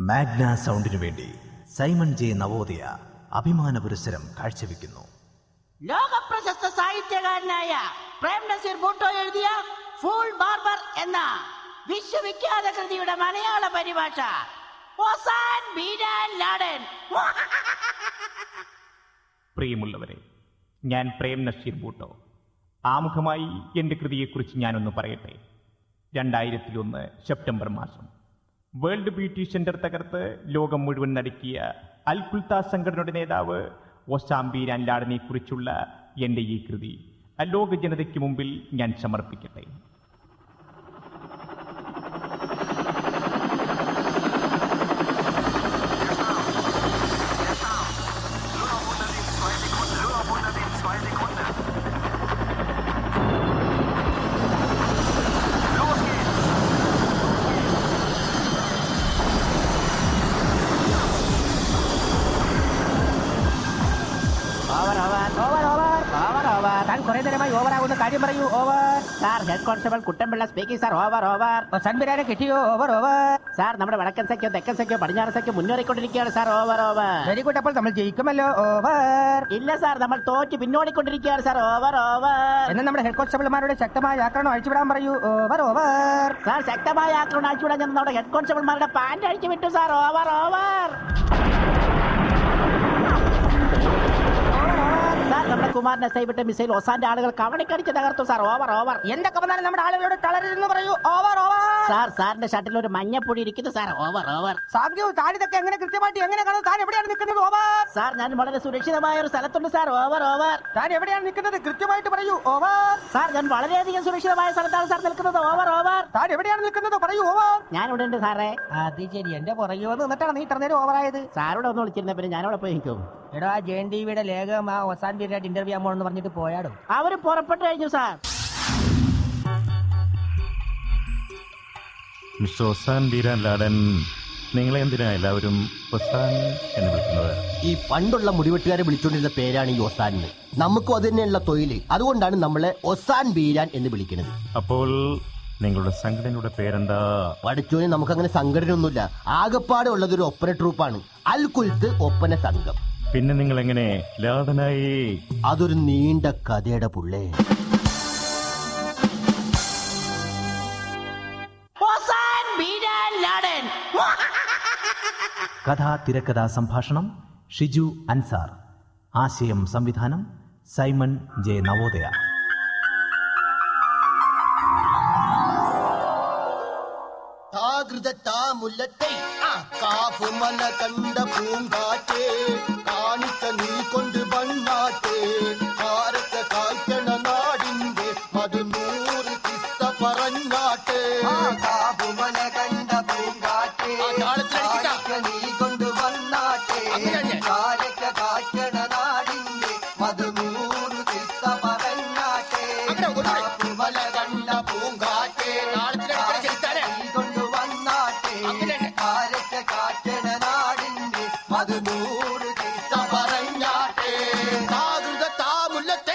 Magna സൗണ്ടിനു വേണ്ടി Simon J Navodaya അഭിമാന പുരസ്സരം കാഴ്ചവെക്കുന്നു ലോകപ്രശസ്ത സാഹിത്യകാരനായ പ്രേം നസീർ ബൂട്ടോ എഴുതിയ ഫുൾ ബാർബർ എന്ന വിശ്വവിഖ്യാത കൃതിയുടെ മലയാള പരിഭാഷ ഒസാൻ ബീരാൻ ലാഡൻ പ്രിയമുള്ളവരെ ഞാൻ പ്രേം നഷീർ ബൂട്ടോ ആമുഖമായി എൻ്റെ കൃതിയെക്കുറിച്ച് ഞാനൊന്ന് പറയട്ടെ രണ്ടായിരത്തിലൊന്ന് സെപ്റ്റംബർ മാസം വേൾഡ് ബ്യൂട്ടി സെന്റർ തകർത്ത് ലോകം മുഴുവൻ നടുക്കിയ അൽകുൽത്ത സംഘടനയുടെ നേതാവ് ഒസാംബീരാൻ ലാടനെ കുറിച്ചുള്ള എൻ്റെ ഈ കൃതി അലോക ജനതയ്ക്ക് മുമ്പിൽ ഞാൻ സമർപ്പിക്കട്ടെ over over over over over over താൻ കുറെ നേരമായി ഓവർ ആകുന്ന കാര്യം പറയൂ over sir head constable Kuttanpillai speaking sir over over സൺബിരാനെ കിട്ടിയോ ഓവർ ഓവർ സാർ നമ്മുടെ വടക്കൻ സഖ്യോ തെക്കൻ സഖ്യോ പടിഞ്ഞാറ് സഖ്യോ മുന്നേറിക്കൊണ്ടിരിക്കുകയാണ് sir over over very good അപ്പോൾ നമ്മൾ ജയിക്കുമല്ലോ ഓവർ ഇല്ല സാർ നമ്മൾ തോറ്റ് പിന്നോടിക്കൊണ്ടിരിക്കുകയാണ് സാർ ഓവർ ഓവർ എന്നാൽ നമ്മുടെ ഹെഡ് കോൺസ്റ്റബിൾമാരുടെ ശക്തമായ ആക്രമണം അഴിച്ചുവിടാൻ പറയൂ ഓവർ ഓവർ സാർ ശക്തമായ ആക്രമണം അഴിച്ചുവിടാൻ ചെന്ന് നമ്മുടെ ഹെഡ് കോൺസ്റ്റബിൾമാരുടെ പാന്റ് അഴിച്ചു വിട്ടു സാർ ഓവർ ഓവർ സാർ നമ്മുടെ കുമാരനെ സൈവിട്ട മിസൈൽ ഒസാന്റെ ആളുകൾ കവണിക്കടിച്ച് തകർത്തു സാർ ഓവർ ഓവർ എന്തൊക്കെ വന്നാലും നമ്മുടെ ആളുകളോട് തളരരുതെന്ന് പറയൂ ഓവർ ഓവർ സാർ സാറിന്റെ ഷട്ടിൽ ഒരു മഞ്ഞപ്പൊടി ഇരിക്കുന്നു സാർ ഓവർ ഓവർ സാധ്യവും താനിതൊക്കെ എങ്ങനെ കൃത്യമായിട്ട് എങ്ങനെ കാണും താൻ എവിടെയാണ് നിൽക്കുന്നത് ഓവർ സാർ ഞാൻ വളരെ സുരക്ഷിതമായ ഒരു സ്ഥലത്തുണ്ട് സാർ ഓവർ ഓവർ താൻ എവിടെയാണ് നിൽക്കുന്നത് കൃത്യമായിട്ട് പറയൂ ഓവർ സാർ ഞാൻ വളരെയധികം സുരക്ഷിതമായ സ്ഥലത്താണ് സാർ നിൽക്കുന്നത് ഓവർ ഓവർ താൻ എവിടെയാണ് നിൽക്കുന്നത് പറയൂ ഓവർ ഞാൻ ഇവിടെ ഉണ്ട് സാറേ അത് ശരി എന്റെ പുറകെ വന്ന് നിന്നിട്ടാണ് നീ ഇത്ര നേരം ഓവറായത് സാറോട് ഒന്ന് വിളിച്ചിരുന്ന പിന്നെ ഞാനവിടെ പോയി നിൽക്കും എടാ ജെ എൻ ടിവിയുടെ ലേഖകം ആ ഒസാൻ പീരിയഡ് ഇന്റർവ്യൂ ചെയ്യാൻ പോണെന്ന് പറഞ്ഞിട്ട് പോയാടും അവര് പുറപ്പെട്ടു കഴിഞ്ഞു sir mister Osan Beeran Laden നിങ്ങളെ എന്തിനാ എല്ലാവരും ഒസാൻ എന്ന് വിളിക്കുന്നത് ഈ പണ്ടുള്ള മുടിവെട്ടുകാരെ വിളിച്ചുകൊണ്ടിരുന്ന പേരാണ് ഈ ഒസാൻ നമുക്കും അത് തന്നെയുള്ള തൊഴിൽ അതുകൊണ്ടാണ് നമ്മളെ ഒസാൻ ബീരാൻ എന്ന് വിളിക്കുന്നത് അപ്പോൾ നിങ്ങളുടെ സംഘടനയുടെ പേരെന്താ പഠിച്ചോന് നമുക്കങ്ങനെ സംഘടന ഒന്നുമില്ല ആകപ്പാടെ ഉള്ളത് ഒരു ഒപ്പന ട്രൂപ്പാണ് അൽ കുൽത്ത് ഒപ്പന സംഘം പിന്നെ നിങ്ങൾ എങ്ങനെ ലാഡനായി അതൊരു നീണ്ട കഥയുടെ പുള്ളേ ഒസാൻ ബീരാൻ ലാഡൻ കഥാ തിരക്കഥാ സംഭാഷണം ഷിജു അൻസാർ ആശയം സംവിധാനം സൈമൺ ജെ നവോദയ താകൃത താമുല്ലത്തെ കാഫുമല കണ്ട പൂങ്കാറ്റേ കാണിച്ച നീ കൊണ്ട് വണ്ണാറ്റേ കാരക്ക കായ്ക്കണ നാടിന്റെ അത് നൂറ് കിസ്സ പറഞ്ഞാട്ടെ കാഫുമല കണ്ട പൂങ്കാറ്റേ കാണിച്ച നീ കൊണ്ട് വണ്ണാട്ടെ കാരക്ക കായ്ക്കണ നാടിന്റെ അത് നൂറ് കിസ്സ പറഞ്ഞാട്ടെ കാഫുമല കണ്ട പൂങ്കാറ്റേ നീ കൊണ്ട് വന്നാട്ടെ കാരക്ക കാറ്റണ നാടിന്റെ അത് നൂറ് കിസ്സ പറഞ്ഞാട്ടെ താകൃത താമുല്ലത്തെ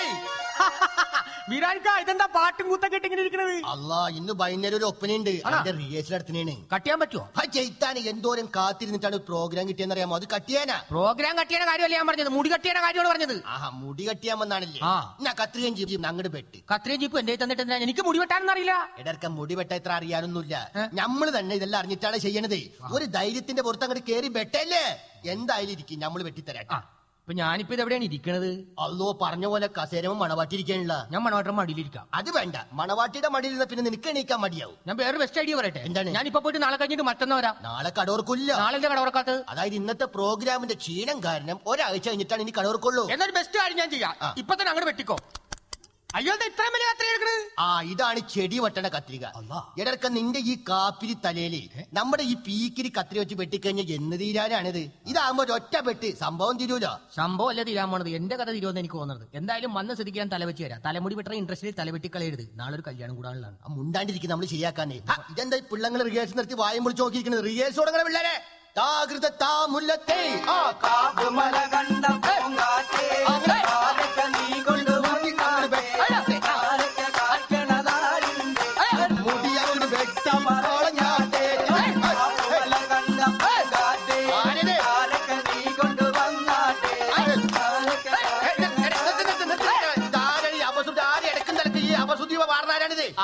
വിരാൻക ഇതെന്താ പാട്ടും കൂത്തൊക്കെ ഇട്ട് ഇങ്ങനെ ഇരിക്കണത് അല്ലാ ഇന്ന് വൈകുന്നേരം ഒരു ഒപ്പനയുണ്ട് അതിന്റെ റിഹേഴ്സൽ നടത്തുന്നതാണ് കട്ടിയാൻ പറ്റുമോ ആ ചെയ്ത്താന് എന്തോരം കാത്തിരുന്നിട്ടാണ് പ്രോഗ്രാം കിട്ടിയെന്നറിയാമോ അത് കട്ടിയാനാ പ്രോഗ്രാം കട്ടിയുടെ കാര്യമല്ല ഞാൻ പറഞ്ഞത് മുടി കട്ടിയുടെ കാര്യമാണ് പറഞ്ഞത് ആഹാ മുടി കട്ടിയാൻ വന്നാണല്ലേ ആ. ഞാൻ കത്രികയും ചെയ്യും അങ്ങോട്ട് പെട്ട് കത്രയും ജീപ്പ് എന്റെ തന്നിട്ട് എന്തിനാ? എനിക്ക് മുടി വെട്ടാനൊന്നും അറിയില്ല ഇടർക്ക മുടി വെട്ട ഇത്ര അറിയാനൊന്നുമില്ല ഏ? നമ്മള് തന്നെ ഇതെല്ലാം അറിഞ്ഞിട്ടാണ് ചെയ്യണത് ഒരു ധൈര്യത്തിന്റെ പുറത്ത് അങ്ങോട്ട് കേറി വെട്ടല്ലേ എന്തായാലും ഇരിക്കും നമ്മൾ വെട്ടിത്തരാം ആ ഇപ്പൊ ഞാനിപ്പോ ഇത് എവിടെയാണ് ഇരിക്കണത് അല്ലോ പറഞ്ഞ പോലെ കസേരമ മണവാട്ടിരിക്കാനുള്ള ഞാൻ മണവാട്ടം മടിയിലിരിക്കാം അത് വേണ്ട മണവാട്ടിയുടെ മടിയിൽ നിന്ന് പിന്നെ നിനക്ക് എണീക്കാൻ മടിയാവും ഞാൻ വേറെ ബെസ്റ്റ് ഐഡിയ പറയട്ടെ എന്താണ്? ഞാൻ ഇപ്പൊ പോയിട്ട് നാളെ കഴിഞ്ഞിട്ട് മറ്റന്നാ വരാം നാളെ കടോർക്കില്ല നാളെ എന്താ കട ഉറക്കാത്തത് അതായത് ഇന്നത്തെ പ്രോഗ്രാമിന്റെ ക്ഷീണം കാരണം ഒരാഴ്ച കഴിഞ്ഞിട്ടാണ് ഇനി കടോർക്കുള്ളൂ എന്നൊരു ബെസ്റ്റ് കാര്യം ഞാൻ ചെയ്യാം ആ. ഇപ്പൊ തന്നെ അങ്ങോട്ട് വെട്ടിക്കോ അയ്യോ എന്താ ഇത്രയും വലിയ കത്രി എടുക്കണത് ആ ഇതാണ് ചെടി വെട്ടണ കത്രിക എടർക്ക നിന്റെ ഈ കാപ്പിരി തലയില് നമ്മുടെ ഈ പീക്കിരി കത്രി വെച്ച് വെട്ടിക്കഴിഞ്ഞാൽ എന്ന് തീരാനാണിത് ഇതാകുമ്പോ ഒറ്റ പെട്ട് സംഭവം തീരൂലോ സംഭവം അല്ല തീരാൻ പോണത് എന്റെ കഥ തീരുമെന്ന് എനിക്ക് തോന്നുന്നത് എന്തായാലും വന്ന് സ്ഥിതിക്ക് ഞാൻ തലവെച്ച് തരാം തലമുടി വെട്ടണ ഇൻട്രസ്റ്റിൽ തലവെട്ടി കളയരുത് നാളെ ഒരു കല്യാണം കൂടാനുള്ളതാണ് ആ മുണ്ടാണ്ടിരിക്കും നമ്മൾ ശരിയാക്കാനേ ആ, ഇതെന്താ ഈ പിള്ളങ്ങൾ റിഹേഴ്സൽ നിർത്തി വായും വിളിച്ച് നോക്കിയിരിക്കുന്നത് റിഹേഴ്സൽ തുടങ്ങണ പിള്ളേരെ താകൃത താമുല്ലത്തെ ആ കാവുമല കണ്ട പൂങ്കാറ്റേ, കാലൊക്കെ നീ കൊണ്ട് വന്നിങ്ങോട്ട് വെട്ടേ, കാലൊക്കെ കാറ്റണ നാടിന്റെ മുടി അങ്ങോട്ട് വെട്ടി കളഞ്ഞാട്ടെ. കാവുമല കണ്ട പൂങ്കാറ്റേ,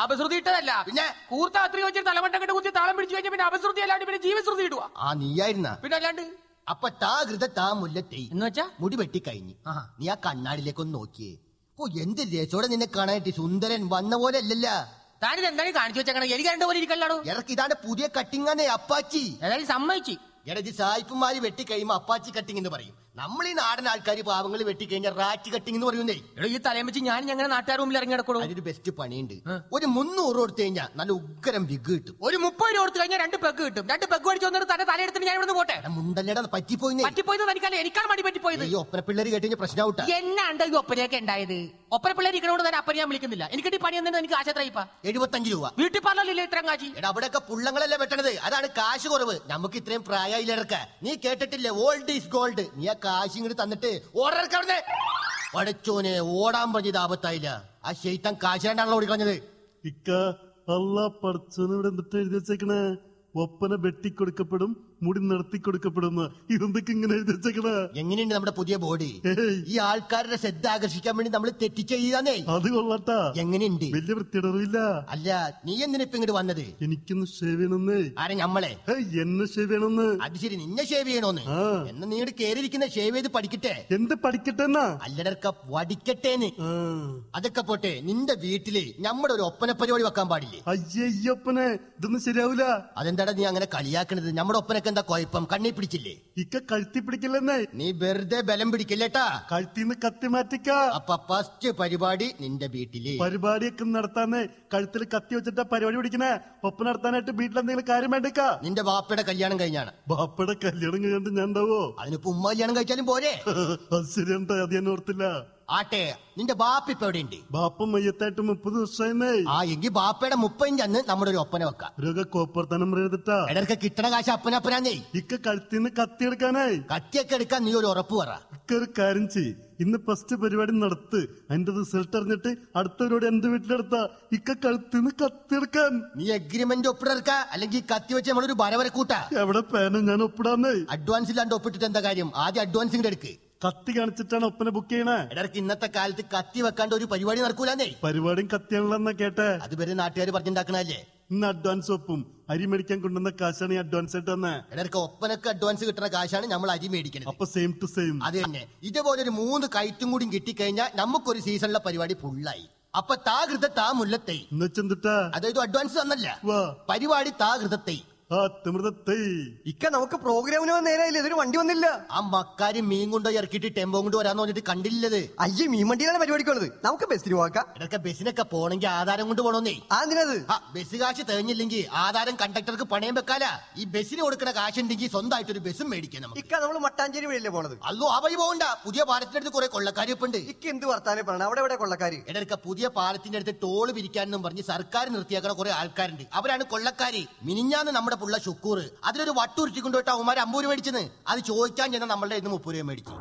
അപശ്രുതി ഇട്ടതല്ല പിന്നെ? കൂർത്ത അത്ര വെച്ചിട്ട് തലമണ്ട കെട്ട് കുത്തി താളം പിടിച്ചു കഴിഞ്ഞാൽ പിന്നെ അപശ്രുതി അല്ലാണ്ട് പിന്നെ ജീവശ്രുതി ഇടുക ആ നീയായിരുന്ന പിന്നെ അല്ലാണ്ട് അപ്പൊ താ ഘൃത താ മുല്ലത്തേ എന്ന് വെച്ചാ മുടി വെട്ടിക്കഴിഞ്ഞ് ആഹാ. നീ ആ കണ്ണാടിലേക്ക് ഒന്ന് നോക്കിയേ ഓ എന്ത് രസോടെ നിന്നെ കാണാനായിട്ട് സുന്ദരൻ വന്ന പോലെ അല്ലല്ല താനിത് എന്താണ് കാണിച്ചു വെച്ചേക്കണം എനിക്ക് രണ്ട് പോലെ ഇരിക്കല്ലാടോ ഇറക്ക് ഇതാണ് പുതിയ കട്ടിങ്ങാന്നേ അപ്പാച്ചി ഏതായാലും സമ്മതിച്ചു എടത് സായിപ്പുമാര് വെട്ടിക്കഴിയുമ്പോ അപ്പാച്ചി കട്ടിങ് എന്ന് പറയും നമ്മൾ ഈ നാടൻ ആൾക്കാർ പാവങ്ങൾ വെട്ടിക്കഴിഞ്ഞാൽ റാറ്റ് കട്ടിങ് എന്ന് പറയുന്നേ എടോ ഈ തലയും വെച്ച് ഞാൻ ഞങ്ങനെ നാട്ടുകാർ മുമ്പിൽ ഇറങ്ങി കിടക്കണോ അതിനൊരു ബെസ്റ്റ് പണിയുണ്ട് ഒരു മുന്നൂറ് കൊടുത്തു കഴിഞ്ഞാൽ നല്ല ഉഗ്രം വിഗ് കിട്ടും ഒരു മുപ്പത് രൂപ കൊടുത്തു കഴിഞ്ഞാൽ രണ്ട് പെഗ് കിട്ടും രണ്ട് പെഗ് മേടിച്ച് വന്നിട്ട് തന്റെ തലയെടുത്തിട്ട് ഞാൻ ഇവിടുന്ന് പോട്ടെ എടാ മുണ്ടല്ലടാ പറ്റിപ്പോയിന്നേ പറ്റിപ്പോയത് തനിക്കല്ല എനിക്കാണ് മടി പറ്റിപ്പോയത് ഈ ഒപ്പന പിള്ളേര് കേട്ട് കഴിഞ്ഞാൽ പ്രശ്നമാവട്ടെ എന്നാണ്ട് ഈ ഒപ്പനയൊക്കെ ഉണ്ടായത് ഒപ്പന പിള്ളേർ ഇരിക്കണോണ്ട് തന്നെ അപ്പനെ ഞാൻ വിളിക്കുന്നില്ല എനിക്ക് പണി എന്നു എനിക്ക് ആശത്രയിപ്പ എഴുപത്തഞ്ച് രൂപ വീട്ടിൽ പറഞ്ഞില്ലേ ഇത്രയും കാശി എടാ അവിടെയൊക്കെ പുള്ളങ്ങളല്ലേ വെട്ടണത് അതാണ് കാശ് കുറവ് നമുക്ക് ഇത്രയും പ്രായയിലിറക്ക നീ കേട്ടിട്ടില്ലേ ഓൾഡ് ഈസ് ഗോൾഡ് നീ ആ കാശ് ഇങ്ങോട്ട് തന്നിട്ട് ഓർഡർ ഇറക്കവിടുന്നേ പഠിച്ചോനെ ഓടാൻ പറഞ്ഞത് ആപത്തായില്ല ആ ശൈത്താൻ കാശാണ്ടാണല്ലോ ഓടിക്കളഞ്ഞത് ഇക്ക അല്ല പഠിച്ചോന് ഇവിടെ എന്നിട്ട് എഴുതി വെച്ചേക്കണേ ഒപ്പന വെട്ടിക്കൊടുക്കപ്പെടും മുടി നടത്തി കൊടുക്കപ്പെടുന്ന ഇതെന്തൊക്കെ ഇങ്ങനെ എഴുതി വെച്ചേക്കണേ എങ്ങനെയുണ്ട് നമ്മുടെ പുതിയ ബോഡി ഏയ് ഈ ആൾക്കാരുടെ ശ്രദ്ധ ആകർഷിക്കാൻ വേണ്ടി നമ്മൾ തെറ്റിച്ച് ചെയ്താന്നേ അത് കൊള്ളട്ടാ എങ്ങനെയുണ്ട് വലിയ വൃത്തിയിടറില്ല അല്ല നീ എന്തിനാ ഇപ്പൊ ഇങ്ങോട്ട് വന്നത് എനിക്കൊന്ന് ഷേവ് ചെയ്യണമെന്നേ ആരെ ഞമ്മളെ ഏയ്, എന്നെ ഷേവ് ചെയ്യണമെന്ന് അത് ശരി നിന്നെ ഷേവ് ചെയ്യണോന്ന് ആ. എന്നാ നീ ഇങ്ങോട്ട് കേറിയിരിക്കുന്ന ഷേവ് ചെയ്ത് പഠിക്കട്ടെ എന്ത് പഠിക്കട്ടെ എന്നാ അല്ലടർക്ക വടിക്കട്ടേന്ന് ആ. അതൊക്കെ പോട്ടെ നിന്റെ വീട്ടില് നമ്മുടെ ഒരു ഒപ്പന പരിപാടി വെക്കാൻ പാടില്ലേ അയ്യേ ഈ ഒപ്പനെ ഇതൊന്നും ശരിയാവൂല അതെന്താടാ നീ അങ്ങനെ കളിയാക്കണത് നമ്മുടെ ഒപ്പനക്ക് എന്താ കുഴപ്പം കണ്ണി പിടിച്ചില്ലേ ഇക്ക കഴുത്തി പിടിക്കില്ലെന്നേ നീ വെറുതെ ബലം പിടിക്കില്ലേട്ടാ കഴുത്തിന്ന് കത്തി മാറ്റിക്ക അപ്പൊ ഫസ്റ്റ് പരിപാടി നിന്റെ വീട്ടില് പരിപാടിയൊക്കെ നടത്താന്ന് കഴുത്തിൽ കത്തി വെച്ചിട്ടാ പരിപാടി പിടിക്കണേ ഒപ്പം നടത്താനായിട്ട് വീട്ടിൽ എന്തെങ്കിലും കാര്യം വേണ്ടേക്ക നിന്റെ ബാപ്പയുടെ കല്യാണം കഴിഞ്ഞാണ് ബാപ്പയുടെ കല്യാണം കഴിഞ്ഞിട്ട് ഞാൻ ഉണ്ടാവോ അതിനിപ്പോ ഉമ്മ കല്യാണം കഴിച്ചാലും പോരെ അത് ശരിയുണ്ട് അത് ഞാൻ ഓർത്തില്ല ആട്ടെ നിന്റെ ബാപ്പ ഇപ്പൊ എവിടെയുണ്ട് ബാപ്പ മയ്യത്തായിട്ട് മുപ്പത് വർഷമായിരുന്നേ ആ എങ്കിൽ ബാപ്പയുടെ മുപ്പതിന്റെ അന്ന് നമ്മുടെ ഒരു ഒപ്പന വെക്കാം ഇവരൊക്കെ കോപ്പർത്തനം പറയതിട്ടാ ഇടർക്ക് കിട്ടണ കാശ് അപ്പനപ്പനാന്നേ ഇക്ക കഴുത്തിന്ന് കത്തി എടുക്കാനായി കത്തിയൊക്കെ എടുക്കാൻ നീ ഒരു ഉറപ്പ് പറ ഇക്ക ഒരു കാര്യം ചെയ് ഇന്ന് ഫസ്റ്റ് പരിപാടി നടത്ത് അതിന്റെ റിസൾട്ട് അറിഞ്ഞിട്ട് അടുത്തവരോട് എന്റെ വീട്ടിലെടുത്ത ഇക്ക കഴുത്തിന്ന് കത്തി എടുക്കാൻ നീ എഗ്രിമെന്റ് ഒപ്പിടെടുക്ക അല്ലെങ്കിൽ കത്തി വെച്ച് നമ്മളൊരു ബരവരെ കൂട്ടാ എവിടെ പേന ഞാൻ ഒപ്പിടാന്നേ അഡ്വാൻസ് ഇല്ലാണ്ട് ഒപ്പിട്ടിട്ട് എന്താ കാര്യം ആദ്യം അഡ്വാൻസ് ഇങ്ങോട്ട് എടുക്ക് കത്തി കാണിച്ചിട്ടാണ് ഒപ്പന ബുക്ക് ചെയ്യണേ ഇടർക്ക് ഇന്നത്തെ കാലത്ത് കത്തി വെക്കാണ്ട് ഒരു പരിപാടി നടക്കൂലെന്നേ പരിപാടിയും കത്തിയാണല്ലെന്നാ കേട്ടെ അത് വരെ നാട്ടുകാർ പറഞ്ഞുണ്ടാക്കണല്ലേ ഇന്ന് അഡ്വാൻസ് ഒപ്പും അരി മേടിക്കാൻ കൊണ്ടുവന്ന കാശാണ് ഈ അഡ്വാൻസ് ആയിട്ട് തന്നെ ഇടർക്ക് ഒപ്പനക്ക് അഡ്വാൻസ് കിട്ടുന്ന കാശാണ് നമ്മൾ അരി മേടിക്കുന്നത് അപ്പൊ സെയിം ടു സെയിം അത് തന്നെ ഇതേപോലെ ഒരു മൂന്ന് കയറ്റും കൂടി കിട്ടിക്കഴിഞ്ഞാൽ നമുക്കൊരു സീസണിലെ പരിപാടി ഫുള്ളായി അപ്പൊ താ ഹൃദ താ മുല്ലത്തൈ എന്നുവെച്ചെന്തിട്ടാ അതായത് അഡ്വാൻസ് തന്നല്ല വാ പരിപാടി താ ഹൃദത്തൈ ആ തിമൃതത്തൈ ഇക്ക നമുക്ക് പ്രോഗ്രാമിന് നേരായില്ല ഇതൊരു വണ്ടി വന്നില്ല ആ മക്കാര് മീൻ കൊണ്ടോ ഇറക്കിയിട്ട് ടെമ്പോ കൊണ്ട് വരാന്ന് പറഞ്ഞിട്ട് കണ്ടില്ലത് അയ്യേ മീൻ വണ്ടിയിലാണ് പരിപാടിക്കുള്ളത് നമുക്ക് ബസ്സിന് പോകാം ഇടയ്ക്ക് ബസ്സിനൊക്കെ പോണെങ്കിൽ ആധാരം കൊണ്ട് പോണോന്നേ ആ എന്തിനത് ആ ബസ് കാശ് തികഞ്ഞില്ലെങ്കിൽ ആധാരം കണ്ടക്ടർക്ക് പണയം വെക്കാല ഈ ബസ്സിന് കൊടുക്കുന്ന കാശ് ഉണ്ടെങ്കിൽ സ്വന്തമായിട്ട് ഒരു ബസ്സും മേടിക്കാം നമുക്ക് ഇക്ക നമ്മൾ മട്ടാഞ്ചേരി വഴിയല്ലേ പോണത് അല്ലോ ആ വഴി പോകണ്ട പുതിയ പാലത്തിന്റെ അടുത്ത് കുറെ കൊള്ളക്കാരി ഇപ്പൊ ഉണ്ട് ഇക്ക എന്ത് വർത്താനം പറയണം അവിടെ എവിടെ കൊള്ളക്കാര് ഇടയ്ക്ക് പുതിയ പാലത്തിന്റെ അടുത്ത് ടോള് പിരിക്കാനെന്നും പറഞ്ഞ് സർക്കാർ നിർത്തിയാക്കണ കുറെ ആൾക്കാരുണ്ട് അവരാണ് കൊള്ളക്കാരി മിനിഞ്ഞാന്ന് നമ്മുടെ പുള്ള ഷുക്കൂർ അതിലൊരു വട്ടുരുട്ടി കൊണ്ടുപോയിട്ട് അവന്മാർ അമ്പൂര് മേടിച്ചെന്ന് അത് ചോദിക്കാൻ ചെന്ന നമ്മളുടെ ഇന്ന് മുപ്പത് രൂപ മേടിച്ചു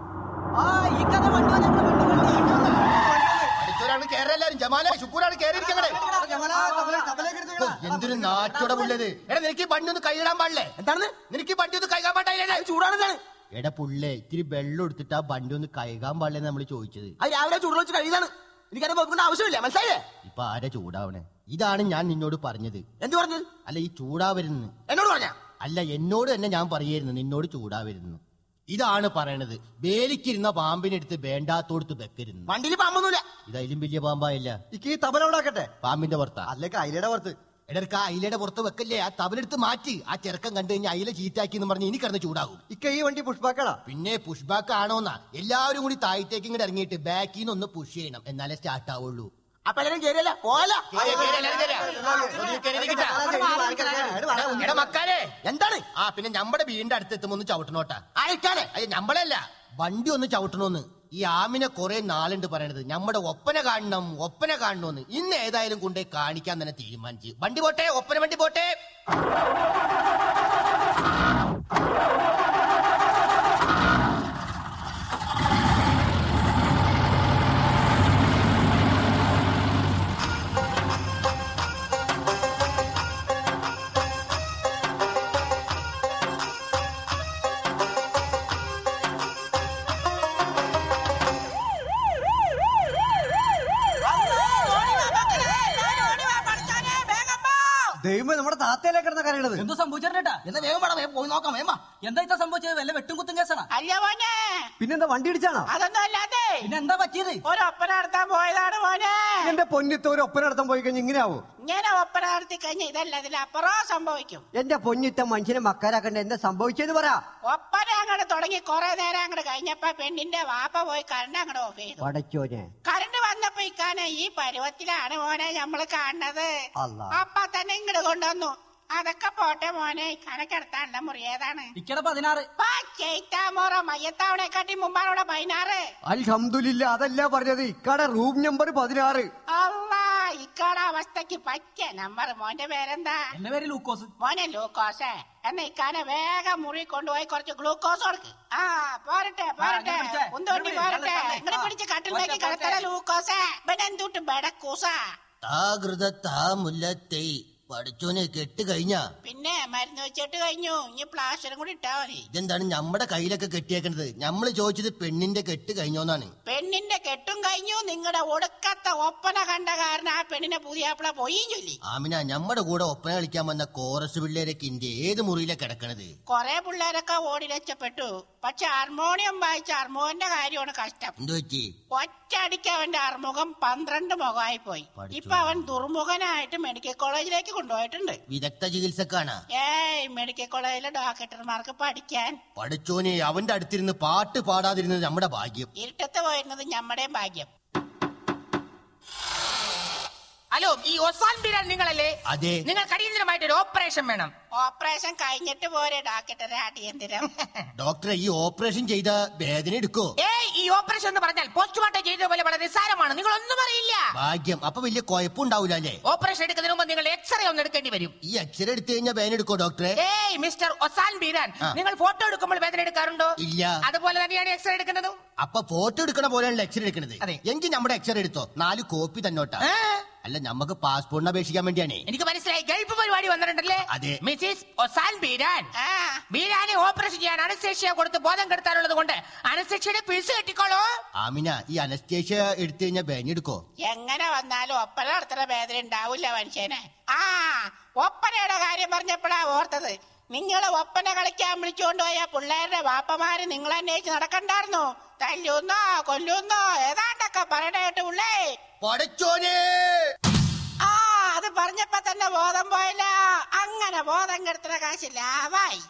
അടുത്തൊരാണ് കേരളെല്ലാരും ജമാലെ ഷുക്കൂറാണ് കേറിയിരിക്കണേ എന്തൊരു നാറ്റോടെ പുള്ളത് എടാ നിനക്ക് ഈ വണ്ടി ഒന്ന് കൈയിടാൻ പാടില്ലേ എന്താണ് നിനക്ക് ഈ വണ്ടി ഒന്ന് കൈകാൻ പാടില്ല ചൂടാണെന്നാണ് എടാ പുള്ളേ ഇത്തിരി വെള്ളം എടുത്തിട്ട് ആ വണ്ടി ഒന്ന് കൈകാൻ പാടില്ലെന്ന് നമ്മൾ ചോദിച്ചത് അത് രാവിലെ ചൂടുള്ള വെച്ച് കഴിയുന്നതാണ് എനിക്കത് വെക്കേണ്ട ആവശ്യമില്ല മനസ്സിലായേ ഇപ്പൊ ആരാ ചൂടാവണേ ഇതാണ് ഞാൻ നിന്നോട് പറഞ്ഞത് എന്ത് പറഞ്ഞു അല്ല ഈ ചൂടാവരുന്ന് എന്നോട് പറഞ്ഞ അല്ല എന്നോട് തന്നെ ഞാൻ പറയായിരുന്നു നിന്നോട് ചൂടാവരുന്നു ഇതാണ് പറയണത് വേലിക്കിരുന്ന പാമ്പിനെടുത്ത് വേണ്ടാത്തോടുത്ത് വെക്കരുന്നു വണ്ടിയിൽ പാമ്പൊന്നുമില്ല ഇതതിലും വലിയ പാമ്പായില്ല ഇക്ക ഈ തബല ഉണ്ടാക്കട്ടെ പാമ്പിന്റെ പുറത്താ അല്ലെങ്കിൽ അയിലയുടെ പുറത്ത് ഇടർക്ക് ആ അയിലയുടെ പുറത്ത് വെക്കല്ലേ ആ തവലെടുത്ത് മാറ്റി ആ ചെറുക്കം കണ്ടു കഴിഞ്ഞാൽ അയില ചീറ്റാക്കി എന്ന് പറഞ്ഞ് ഇനി കിടന്ന് ചൂടാകും ഇക്ക ഈ വണ്ടി പുഷ്പാക്കടാ പിന്നെ പുഷ് ബാക്ക് ആണോന്നാ എല്ലാവരും കൂടി താഴത്തേക്ക് ഇങ്ങോട്ട് ഇറങ്ങിയിട്ട് ബാക്കിൽ നിന്ന് ഒന്ന് പുഷ് ചെയ്യണം എന്നാലേ സ്റ്റാർട്ട് ആവുള്ളൂ അപ്പൊ എല്ലാരും കേറിയല്ല പോയല്ല എടാ മക്കാരെ എന്താണ് ആ പിന്നെ നമ്മുടെ വീടിന്റെ അടുത്ത് എത്തുമ്പോ ഒന്ന് ചവിട്ടണോട്ടാ അയക്കാനെ അയ്യ ഞമ്മളല്ല വണ്ടി ഒന്ന് ചവിട്ടണോന്ന് ഈ ആമിനെ കുറെ നാളുണ്ട് പറയണത് നമ്മുടെ ഒപ്പന കാണണം ഒപ്പന കാണണമെന്ന് ഇന്ന് ഏതായാലും കൊണ്ടേ കാണിക്കാൻ തന്നെ തീരുമാനിച്ചു വണ്ടി പോട്ടെ ഒപ്പന വണ്ടി പോട്ടെ ദൈവമേ നമ്മുടെ താത്തയിലെ കിടന്ന കരയണത് എന്തോ സംഭവിച്ചേട്ടാ എന്നാ വേഗം വേണം വേഗം പോയി നോക്കാം വേമ എന്താ ഇത്ര സംഭവിച്ചത് വല്ല വെട്ടും കുത്തും കേസാണ് അല്ല മോനെ പിന്നെന്താ വണ്ടി ഇടിച്ചാണോ അതൊന്നും അല്ലാതെ പിന്നെ എന്താ പറ്റിയത് ഒരു ഒപ്പന നടത്താൻ പോയതാണ് മോനെ എന്റെ പൊന്നിത്ത് ഒരു ഒപ്പന നടത്താൻ പോയി കഴിഞ്ഞാൽ ഇങ്ങനെയാവോ ഇങ്ങനെ ഒപ്പന നടത്തി കഴിഞ്ഞാൽ ഇതല്ല ഇതിലപ്പുറം സംഭവിക്കും എന്റെ പൊന്നിത്ത മനുഷ്യനെ മക്കാരാക്കണ്ട എന്താ സംഭവിച്ചെന്ന് പറ ഒപ്പന അങ്ങോട്ട് തുടങ്ങി കുറെ നേരം അങ്ങോട്ട് കഴിഞ്ഞപ്പോ പെണ്ണിന്റെ വാപ്പ പോയി കറണ്ട് അങ്ങോട്ട് ഓഫ് ചെയ്തു പടച്ചോനെ കറണ്ട് വന്നപ്പോ ഇക്കാനെ ഈ പരുവത്തിലാണ് മോനെ നമ്മള് കാണുന്നത് അല്ലാ. അപ്പ തന്നെ ഇങ്ങോട്ട് കൊണ്ടുവന്നു അതൊക്കെ പോട്ടെ മോനെ ഇക്കാനെ കിടത്താനുള്ള മുറി ഏതാണ് ഇക്കട പതിനാറ് ചെയ്ത്താമോറോ മയ്യത്താവണേക്കാട്ടി മുമ്പാണ് ഇവിടെ പതിനാറ് അൽഹംദുലില്ല അതല്ല പറഞ്ഞത് ഇക്കടെ റൂം നമ്പർ പതിനാറ് അല്ലാ ഇക്കാട അവസ്ഥക്ക് പറ്റിയ നമ്പർ മോന്റെ പേരെന്താ എന്റെ പേര് ലൂക്കോസ് മോനെ ഗ്ലൂക്കോസ് എന്നാ ഇക്കാനെ വേഗം മുറി കൊണ്ടുപോയി കുറച്ച് ഗ്ലൂക്കോസ് കൊടുക്ക് ആ പോരട്ടെ പോരട്ടെ ഞാൻ പിടിച്ചേ. ഉന്തോണ്ടി ഇവിടെ പോരട്ടെ തള്ളി, ഇങ്ങനെ ആ. പിടിച്ച് കട്ടിലേക്ക് പോരട്ടെ, കിടത്തല പോരട്ടെ. ലൂക്കോസേ ഇവൻ എന്തുട്ട് ബെടക്കൂസ താകൃത താമുല്ലത്തെ പഠിച്ചോനെ കെട്ട് കഴിഞ്ഞാ പിന്നെ മരുന്ന് വെച്ചിട്ട് കഴിഞ്ഞു ഇനി പ്ലാസ്റ്ററും കൂടി ഇട്ടാ മതി ഇതെന്താണ് നമ്മുടെ കയ്യിലൊക്കെ കെട്ടിയേക്കണത് നമ്മള് ചോദിച്ചത് പെണ്ണിന്റെ കെട്ട് കഴിഞ്ഞോന്നാണ് പെണ്ണിന്റെ കെട്ടും കഴിഞ്ഞു നിങ്ങളുടെ ഒടുക്കത്തെ ഒപ്പന കണ്ട കാരണം ആ പെണ്ണിനെ പുതിയാപ്പിള പൊയ്യും ചൊല്ലി ആമിന നമ്മുടെ കൂടെ ഒപ്പന കളിക്കാൻ വന്ന കോറസ് പിള്ളേരൊക്കെ ഇന്ത്യ ഏത് മുറിയിലെ കിടക്കണത് കൊറേ പിള്ളേരൊക്കെ ഓടി രക്ഷപ്പെട്ടു പക്ഷെ ഹാർമോണിയം വായിച്ച അർമുഖന്റെ കാര്യമാണ് കഷ്ടം എന്തു പറ്റി ഒറ്റയടിക്ക് അവന്റെ അർമുഖം പന്ത്രണ്ട് മുഖമായി പോയി പഠിച്ചോനെ. ഇപ്പൊ അവൻ ദുർമുഖനായിട്ട് മെഡിക്കൽ കോളേജിലേക്ക് കൊണ്ടുപോയിട്ടുണ്ട് വിദഗ്ധ ചികിത്സക്കാണ് ഏയ് മെഡിക്കൽ കോളേജിലെ ഡോക്ടർമാർക്ക് പഠിക്കാൻ പഠിച്ചോനെ അവന്റെ അടുത്തിരുന്ന് പാട്ട് പാടാതിരുന്നത് നമ്മുടെ ഭാഗ്യം ഇരുട്ടത്ത് പോയിരുന്നത് ഞമ്മടെയും ഭാഗ്യം ഹലോ ഈ ഒസാൻ ബിരാൻ നിങ്ങളല്ലേ അതെ നിങ്ങൾക്ക് അടിയന്തരമായിട്ട് ഒരു ഓപ്പറേഷൻ വേണം ഓപ്പറേഷൻ കഴിഞ്ഞിട്ട് പോരെ ഡോക്ടറെ അടിയന്തിരം ഡോക്ടറെ ഈ ഓപ്പറേഷൻ ചെയ്ത വേദന എടുക്കോ ഏയ് ഈ ഓപ്പറേഷൻ എന്ന് പറഞ്ഞാൽ പോസ്റ്റ്മോർട്ടം ചെയ്ത പോലെ വളരെ നിസ്സാരമാണ് നിങ്ങൾ ഒന്നും അറിയില്ല ഭാഗ്യം അപ്പൊ വലിയ കുഴപ്പമുണ്ടാവൂല അല്ലേ ഓപ്പറേഷൻ എടുക്കുന്നതിന് മുമ്പ് നിങ്ങൾ എക്സ്റേ ഒന്ന് എടുക്കേണ്ടി വരും ഈ അക്ഷരം എടുത്തു കഴിഞ്ഞാൽ വേദന എടുക്കോ ഡോക്ടറെ ഏയ് മിസ്റ്റർ ഒസാൻ ബീരാൻ ആ. നിങ്ങൾ ഫോട്ടോ എടുക്കുമ്പോൾ വേദന എടുക്കാറുണ്ടോ ഇല്ല. അതുപോലെ തന്നെയാണ് എക്സ്റേ എടുക്കുന്നതും അപ്പൊ ഫോട്ടോ എടുക്കണ പോലെയാണല്ലോ എക്സ്റേ എടുക്കണത് അതെ. എങ്കിൽ നമ്മുടെ എക്സ്റേ എടുത്തോ നാല് കോപ്പി തന്നോട്ടാ ഏ? അല്ല നമുക്ക് പാസ്പോർട്ടിന് അപേക്ഷിക്കാൻ വേണ്ടിയാണേ എനിക്ക് മനസ്സിലായി ഗൾഫ് പരിപാടി വന്നിട്ടുണ്ടല്ലേ അതെ. മിസ്സിസ് ഒസാൻ ബീരാൻ ആ ബീരാനെ ഓപ്പറേഷൻ ചെയ്യാൻ അനസ്തേഷ്യ കൊടുത്ത് ബോധം കെടുത്താനുള്ളത് കൊണ്ട് അനസ്തേഷ്യയുടെ പീസ് കെട്ടിക്കോളൂ ആമിന ഈ അനസ്റ്റേഷ്യ എടുത്തു കഴിഞ്ഞാൽ വേദന എടുക്കോ എങ്ങനെ വന്നാലും ഒപ്പന നടത്തുന്ന വേദന ഉണ്ടാവില്ല മനുഷ്യനെ ആ ഒപ്പനയുടെ കാര്യം പറഞ്ഞപ്പോഴാ ഓർത്തത് നിങ്ങളെ ഒപ്പന കളിക്കാൻ വിളിച്ചുകൊണ്ട് പോയ പിള്ളേരുടെ വാപ്പമാര് നിങ്ങളെ അന്വേഷിച്ച് നടക്കണ്ടായിരുന്നു തല്ലുന്നോ കൊല്ലുന്നോ ഏതാണ്ടൊക്കെ പറയണേട്ട് പിള്ളേ പഠിച്ചോനെ ആ അത് പറഞ്ഞപ്പോ തന്നെ ബോധം പോയില്ല അങ്ങനെ ബോധം കെടുത്തുന്ന കാശ് ലാവായി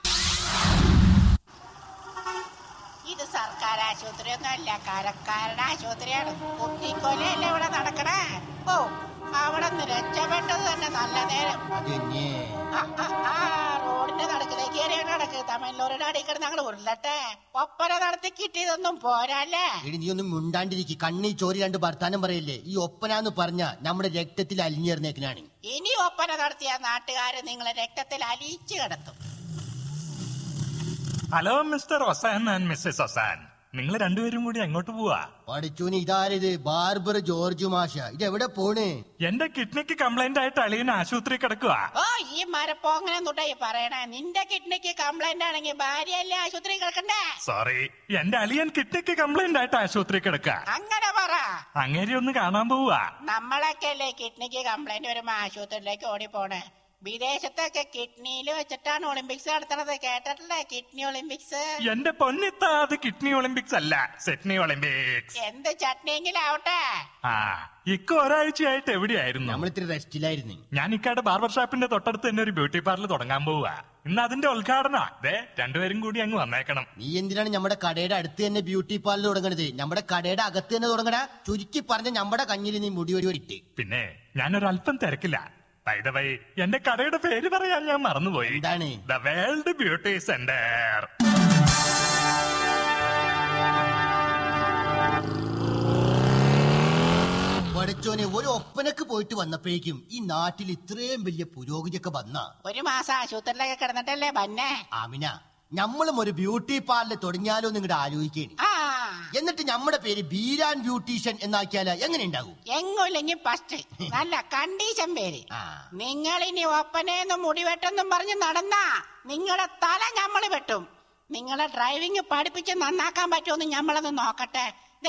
ഇത് സർക്കാർ ആശുപത്രി ഒന്നുമല്ല കരക്കാരുടെ ആശുപത്രിയാണ് കുത്തിക്കൊലയല്ലേ ഇവിടെ നടക്കണേ ഓ അവിടെ നിന്ന് രക്ഷപ്പെട്ടത് തന്നെ നല്ല നേരം അതെന്നെ ആ, ആ, ആ, റോഡിന്റെ നടുക്കിലേക്ക് കയറിയാണ് നടക്ക് തമിഴ്ലോരുടെ അടിയിൽ കിടന്ന് ഞങ്ങൾ ഉരുളട്ടെ ഒപ്പന നടത്തി കിട്ടിയതൊന്നും പോരല്ലേ എടി നീ ഒന്നും മുണ്ടാണ്ടിരിക്കും കണ്ണി ചോരി രണ്ട് വർത്താനം പറയല്ലേ ഈ ഒപ്പനാന്ന് പറഞ്ഞ നമ്മുടെ രക്തത്തിൽ അലിഞ്ഞേർന്നേക്കനാണ് ഇനി ഒപ്പന നടത്തിയ നാട്ടുകാര് നിങ്ങളെ രക്തത്തിൽ അലിയിച്ചു കിടത്തും hello mister Osan and Mrs Osan നിങ്ങൾ രണ്ടുപേരും കൂടി എങ്ങോട്ട് പോവാ പഠിച്ചോന് ഇതാരത് ബാർബർ ജോർജ് മാഷ ഇത് എവിടെ പോണ് എന്റെ കിഡ്നിക്ക് കംപ്ലൈന്റ് ആയിട്ട് അളിയൻ ആശുപത്രി കിടക്കുക ഓ ഈ മരപ്പോങ്ങനെ തൊട്ടായി പറയണേ നിന്റെ കിഡ്നിക്ക് കംപ്ലൈന്റ് ആണെങ്കിൽ ഭാര്യയല്ലേ ആശുപത്രി കിടക്കണ്ടേ സോറി എന്റെ അളിയൻ കിഡ്നിക്ക് കംപ്ലൈന്റ് ആയിട്ട് ആശുപത്രി കിടക്കുക അങ്ങനെ പറ അങ്ങേരി ഒന്ന് കാണാൻ പോവാ നമ്മളൊക്കെ അല്ലേ കിഡ്നിക്ക് കംപ്ലൈന്റ് വരുമ്പോ ആശുപത്രിയിലേക്ക് ഓടി പോണേ വിദേശത്തൊക്കെ കിഡ്നിയിൽ വെച്ചിട്ടാണ് ഒളിമ്പിക്സ് നടത്തണത് കേട്ടിട്ടില്ലേ കിഡ്നി ഒളിമ്പിക്സ് എന്റെ പൊന്നിത്ത അത് കിഡ്നി ഒളിമ്പിക്സ് അല്ല സെറ്റ്നി ഒളിമ്പിക്സ് എന്ത് ചട്നിയെങ്കിലും ആവട്ടെ ആ ഇക്ക ഒരാഴ്ചയായിട്ട് എവിടെയായിരുന്നു നമ്മൾ ഇത്തിരി റെസ്റ്റിലായിരുന്നു ഞാൻ ഇക്കാടെ ബാർബർ ഷാപ്പിന്റെ തൊട്ടടുത്ത് തന്നെ ഒരു ബ്യൂട്ടി പാർലർ തുടങ്ങാൻ പോവാ ഇന്ന് അതിന്റെ ഉദ്ഘാടനം അതെ രണ്ടുപേരും കൂടി അങ്ങ് വന്നേക്കണം നീ എന്തിനാണ് നമ്മുടെ കടയുടെ അടുത്ത് തന്നെ ബ്യൂട്ടി പാർലർ തുടങ്ങണത് നമ്മുടെ കടയുടെ അകത്ത് തന്നെ തുടങ്ങണ ചുരുക്കി പറഞ്ഞ നമ്മുടെ കഞ്ഞിൽ നീ മുടി ഒരു ഇട്ട് പിന്നെ ഞാനൊരു അല്പം തിരക്കില്ല വൈ എന്റെ കടയുടെ പേര് പറയാൻ ഞാൻ മറന്നുപോയി എന്താണ്? ദ വേൾഡ് ബ്യൂട്ടി സെന്റർ പഠിച്ചോനെ ഒരു ഒപ്പനക്ക് പോയിട്ട് വന്നപ്പോഴേക്കും ഈ നാട്ടിൽ ഇത്രയും വലിയ പുരോഗതിയൊക്കെ വന്ന ഒരു മാസം ആശുപത്രിയിലൊക്കെ കിടന്നിട്ടല്ലേ ബന്നെ ആമിന നമ്മളും ഒരു ബ്യൂട്ടി പാർലർ തുടങ്ങിയാലോ നിങ്ങളുടെ ആലോചിക്കേണ്ടി ആ എന്നിട്ട് നമ്മുടെ പേര് ബീരാൻ ബ്യൂട്ടീഷ്യൻ എന്നാക്കിയാലോ എങ്ങനെ ഉണ്ടാകും എങ്ങുമില്ലെങ്കിൽ ഫസ്റ്റ് നല്ല കണ്ടീഷൻ പേര് ആ. നിങ്ങൾ ഇനി ഒപ്പനയെന്നും മുടിവെട്ടെന്നും പറഞ്ഞ് നടന്നാ നിങ്ങളുടെ തല ഞമ്മള് വെട്ടും നിങ്ങളെ ഡ്രൈവിംഗ് പഠിപ്പിച്ച് നന്നാക്കാൻ പറ്റുമെന്ന് ഞമ്മളൊന്ന് നോക്കട്ടെ ദേ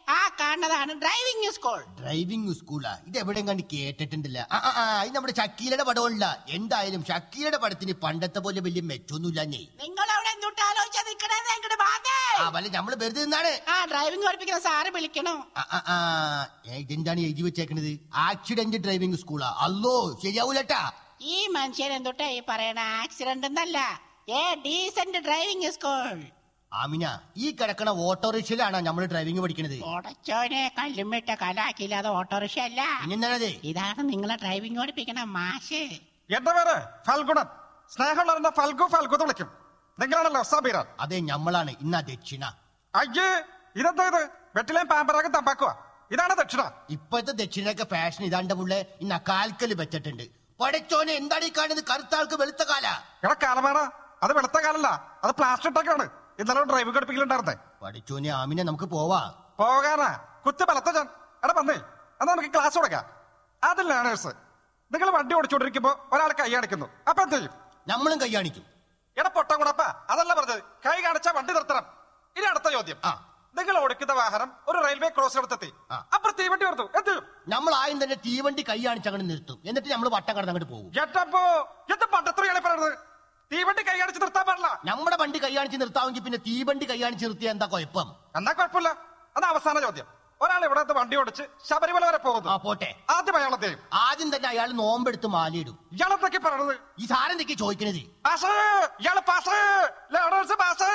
ആ കാണുന്നതാണ് ഡ്രൈവിംഗ് സ്കൂൾ ഡ്രൈവിംഗ് സ്കൂളാ ഇത് എവിടെയും കണ്ട് കേട്ടിട്ടുണ്ടല്ല ആ ആ, ആ ഇത് നമ്മുടെ ഷക്കീലയുടെ പടമല്ല എന്തായാലും ഷക്കീലയുടെ പടത്തിന് പണ്ടത്തെ പോലെ വലിയ മെച്ചൊന്നുമില്ല നീ നിങ്ങൾ അവിടെ എന്തുട്ട് ആലോചിച്ചാ നിക്കണത് എങ്ങോട്ട് ബാധേ ആ വല്ല നമ്മള് വെറുതെ നിന്നാണ് ആ ഡ്രൈവിംഗ് പഠിപ്പിക്കുന്ന സാറ് വിളിക്കണോ ആ, ആ, ആ, ഏ, ഇതെന്താണ് എഴുതി വെച്ചേക്കണത് ആക്സിഡന്റ് ഡ്രൈവിംഗ് സ്കൂളാ അല്ലോ ശരിയാവൂലട്ടാ ഈ മനുഷ്യൻ എന്തുട്ടാ ഈ പറയണ ആക്സിഡന്റ് എന്നല്ല ഏ ഡീസന്റ് ഡ്രൈവിംഗ് സ്കൂൾ ആമിന ഈ കിടക്കണ ഓട്ടോറിക്ഷയിലാണ് നമ്മൾ ഡ്രൈവിംഗ് പഠിക്കണത് ഉടച്ചോനെ കല്ലുമിട്ട കലാക്കില്ല അത് ഓട്ടോറിക്ഷ അല്ല പിന്നെന്താണത് ഇതാണ് നിങ്ങളെ ഡ്രൈവിംഗ് പഠിപ്പിക്കണ മാഷ് എന്റെ പേര് ഫൽഗുണൻ സ്നേഹമുള്ളവരുടെ ഫൽഗു ഫൽഗു എന്ന് വിളിക്കും നിങ്ങളാണല്ലോ സബീറ അതെ ഞമ്മളാണ് ഇന്നാ ദക്ഷിണ അയ്യേ ഇതെന്താ ഇത് വെറ്റിലേം പാമ്പറാകും തമ്പാക്കുക ഇതാണ് ദക്ഷിണ ഇപ്പോഴത്തെ ദക്ഷിണയൊക്കെ ഫാഷൻ ഇതാണ്ട് മുള്ളേ ഇന്ന കാൽക്കല് വെച്ചിട്ടുണ്ട് പടച്ചോനെ എന്താണ് ഈ കാണുന്നത് കറുത്ത ആൾക്ക് വെളുത്ത കാല ഇവിടെ കാലമാണ അത് വെളുത്ത കാലല്ല അത് പ്ലാസ്റ്റിക് ടൊക്കെയാണ് ഇന്നലെ ഡ്രൈവ് പഠിപ്പിക്കലുണ്ടായിരുന്നേ പടച്ചോനെ ആമിനെ നമുക്ക് പോവാ പോകാനാ കുത്തി ബലത്ത ഞാൻ എടാ വന്നേ എന്നാ നമുക്ക് ക്ലാസ് കൊടുക്കാം അതിൽ ലേണേഴ്സ് നിങ്ങൾ വണ്ടി ഓടിച്ചോണ്ടിരിക്കുമ്പോ ഒരാൾ കൈ കാണിക്കുന്നു അപ്പൊ എന്ത് ചെയ്യും നമ്മളും കൈ കാണിക്കും എടാ പൊട്ട കൂടപ്പ അതല്ല പറഞ്ഞത് കൈ കാണിച്ചാ വണ്ടി നിർത്തണം ഇനി അടുത്ത ചോദ്യം ആ. നിങ്ങൾ ഓടിക്കുന്ന വാഹനം ഒരു റെയിൽവേ ക്രോസ് എടുത്തെത്തി ആ. അപ്പൊ തീവണ്ടി ഓർത്തു എന്ത് ചെയ്യും നമ്മൾ ആദ്യം തന്നെ തീവണ്ടി കൈ കാണിച്ച് അങ്ങോട്ട് നിർത്തും എന്നിട്ട് നമ്മൾ വട്ടം കടന്ന് അങ്ങോട്ട് പോകും എട്ടപ്പോ എന്ത് പണ്ടത്രയാണ് പറയുന്നത് തീവണ്ടി കൈ കാണിച്ച് നിർത്താൻ പാടില്ല നമ്മുടെ വണ്ടി കൈ കാണിച്ച് നിർത്താമെങ്കിൽ പിന്നെ തീവണ്ടി കൈ കാണിച്ച് നിർത്തിയാൽ എന്താ കുഴപ്പം എന്നാ കുഴപ്പമില്ല അത് അവസാന ചോദ്യം ഒരാൾ ഇവിടെ നിന്ന് വണ്ടി ഓടിച്ച് ശബരിമല വരെ ആ പോകുന്നു പോട്ടെ ആദ്യം അയാളെ ചെയ്യും ആദ്യം തന്നെ അയാൾ നോമ്പെടുത്ത് മാലയിടും ഇയാളെന്തൊക്കെ പറയണത് ഈ സാരെന്തൊക്കെ ചോദിക്കണത് പാസ് ഇയാള് പാസ് ലേണേഴ്സ് പാസ്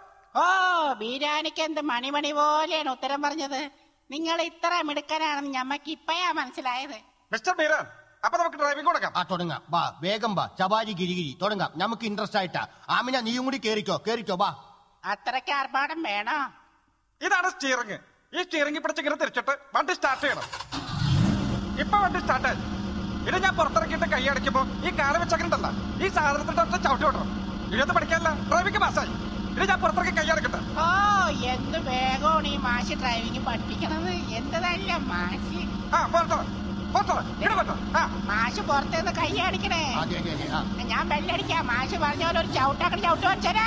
ഓ ബീരാനിക്ക് എന്ത് മണിമണി പോലെയാണ് ഉത്തരം പറഞ്ഞത് നിങ്ങൾ ഇത്ര മിടുക്കനാണെന്ന് ഞമ്മക്ക് ഇപ്പയാ മനസ്സിലായത് മിസ്റ്റർ മീരാൻ അപ്പൊ നമുക്ക് ഡ്രൈവിംഗ് കൊടുക്കാം ആ തുടങ്ങാം വാ വേഗം വാ ചവാരി ഗിരിഗിരി തുടങ്ങാം നമുക്ക് ഇൻട്രസ്റ്റ് ആയിട്ടാ ആമിന നീയും കൂടി കേറിക്കോ കേറിക്കോ വാ അത്രയ്ക്ക് ആർഭാടം വേണോ ഇതാണ് സ്റ്റിയറിംഗ് ഈ സ്റ്റിയറിംഗ് പിടിച്ച് ഇങ്ങനെ തിരിച്ചിട്ട് വണ്ടി സ്റ്റാർട്ട് ചെയ്യണം ഇപ്പൊ വണ്ടി സ്റ്റാർട്ട് ഇത് ഞാൻ പുറത്തിറക്കിയിട്ട് കൈ അടയ്ക്കുമ്പോ ഈ കാല വെച്ചങ്ങനല്ല ഈ സാധനത്തിന്റെ ഒറ്റ ചവിട്ടി വിടണം ഇതൊന്നും പഠിക്കാനല്ല ഡ്രൈവിംഗ് പാസ്സായി ഇത് ഞാൻ പുറത്തിറക്കി കൈ അടക്കട്ടെ ഓ എന്ത് വേഗമാണ് ഈ മാഷ് ഡ്രൈവിംഗ് പഠിപ്പിക്കണത് എന്തതല്ല മാഷ് ആ പോട്ടെ പോട്ടെ ഇവിടെ പോട്ടെ ആ മാഷ് പുറത്തുനിന്ന് കൈ അടിക്കണേ അതെ അതെ അതെ ആ ഞാൻ ബെല്ലടിക്കാം മാഷ് പറഞ്ഞ പോലെ ഒരു ചവിട്ടാക്കണ ചവിട്ട് വെച്ചരാ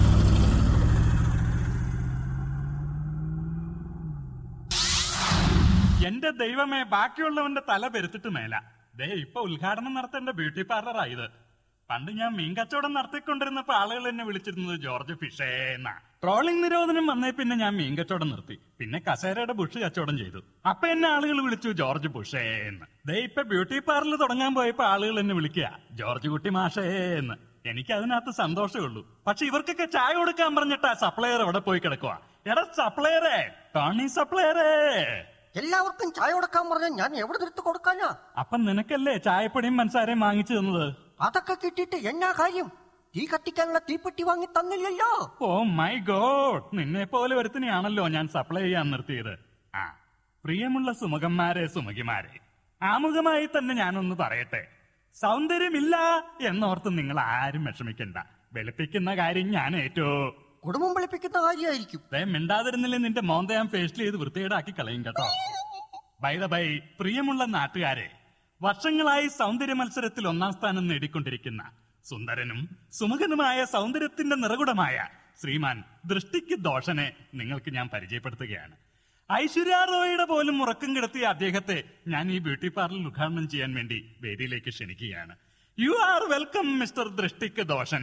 എന്റെ ദൈവമേ ബാക്കിയുള്ളവന്റെ തല പെരുത്തിട്ട് മേല ദേ ഇപ്പൊ ഉദ്ഘാടനം നടത്തേണ്ട ബ്യൂട്ടി പാർലറാ ഇത് പണ്ട് ഞാൻ മീൻ കച്ചവടം നടത്തിക്കൊണ്ടിരുന്നപ്പോ ആളുകൾ എന്നെ വിളിച്ചിരുന്നത് ജോർജ് ഫിഷേ എന്നാ ട്രോളിംഗ് നിരോധനം വന്നേ പിന്നെ ഞാൻ മീൻ കച്ചവടം നിർത്തി പിന്നെ കസേരയുടെ ബുഷ് കച്ചവടം ചെയ്തു അപ്പൊ എന്നെ ആളുകൾ വിളിച്ചു ജോർജ് ബുഷേ എന്ന് ദേ ഇപ്പൊ ബ്യൂട്ടി പാർലർ തുടങ്ങാൻ പോയപ്പോ ആളുകൾ എന്നെ വിളിക്കുക ജോർജ് കുട്ടി മാഷേ എന്ന് എനിക്ക് അതിനകത്ത് സന്തോഷമേ ഉള്ളൂ പക്ഷെ ഇവർക്കൊക്കെ ചായ കൊടുക്കാൻ പറഞ്ഞിട്ടാ സപ്ലയർ എവിടെ പോയി കിടക്കുക എടാ സപ്ലയറേ ടോണി സപ്ലയറേ എല്ലാവർക്കും ചായ കൊടുക്കാൻ പറഞ്ഞാൽ ഞാൻ എവിടെ നിർത്തി കൊടുക്കാനാ അപ്പൊ നിനക്കല്ലേ ചായപ്പൊടിയും പഞ്ചസാരയും വാങ്ങിച്ചു തന്നത് അതൊക്കെ കിട്ടിയിട്ട് എന്നാ കാര്യം തീ കത്തിക്കാനുള്ള തീപ്പെട്ടി വാങ്ങി തന്നില്ലല്ലോ ഓ മൈ ഗോഡ് നിന്നെ പോലെ ഒരുത്തിനെയാണല്ലോ ഞാൻ സപ്ലൈ ചെയ്യാൻ നിർത്തിയത് ആ പ്രിയമുള്ള സുമുഖന്മാരെ സുമുഖിമാരെ ആമുഖമായി തന്നെ ഞാനൊന്ന് പറയട്ടെ സൗന്ദര്യമില്ല എന്നോർത്ത് നിങ്ങൾ ആരും വിഷമിക്കണ്ട വെളുപ്പിക്കുന്ന കാര്യം ഞാൻ ഏറ്റോ കുടുംബം വെളുപ്പിക്കുന്ന കാര്യമായിരിക്കും ദേ മിണ്ടാതിരുന്നില്ലേ നിന്റെ മോന്ത ഞാൻ ഫേഷ്യൽ ചെയ്ത് വൃത്തികേടാക്കി കളയും കേട്ടോ ബൈ ദ ബൈ പ്രിയമുള്ള നാട്ടുകാരെ വർഷങ്ങളായി സൗന്ദര്യ മത്സരത്തിൽ ഒന്നാം സ്ഥാനം നേടിക്കൊണ്ടിരിക്കുന്ന സുന്ദരനും സുമുഖനുമായ സൗന്ദര്യത്തിന്റെ നിറകുടമായ ശ്രീമാൻ ദൃഷ്ടിക്ക് ദോഷനെ നിങ്ങൾക്ക് ഞാൻ പരിചയപ്പെടുത്തുകയാണ് ഐശ്വര്യ റോയുടെ പോലും ഉറക്കം കിടത്തിയ അദ്ദേഹത്തെ ഞാൻ ഈ ബ്യൂട്ടി പാർലർ ഉദ്ഘാടനം ചെയ്യാൻ വേണ്ടി വേദിയിലേക്ക് ക്ഷണിക്കുകയാണ് യു ആർ വെൽക്കം മിസ്റ്റർ ദൃഷ്ടിക്ക് ദോഷൻ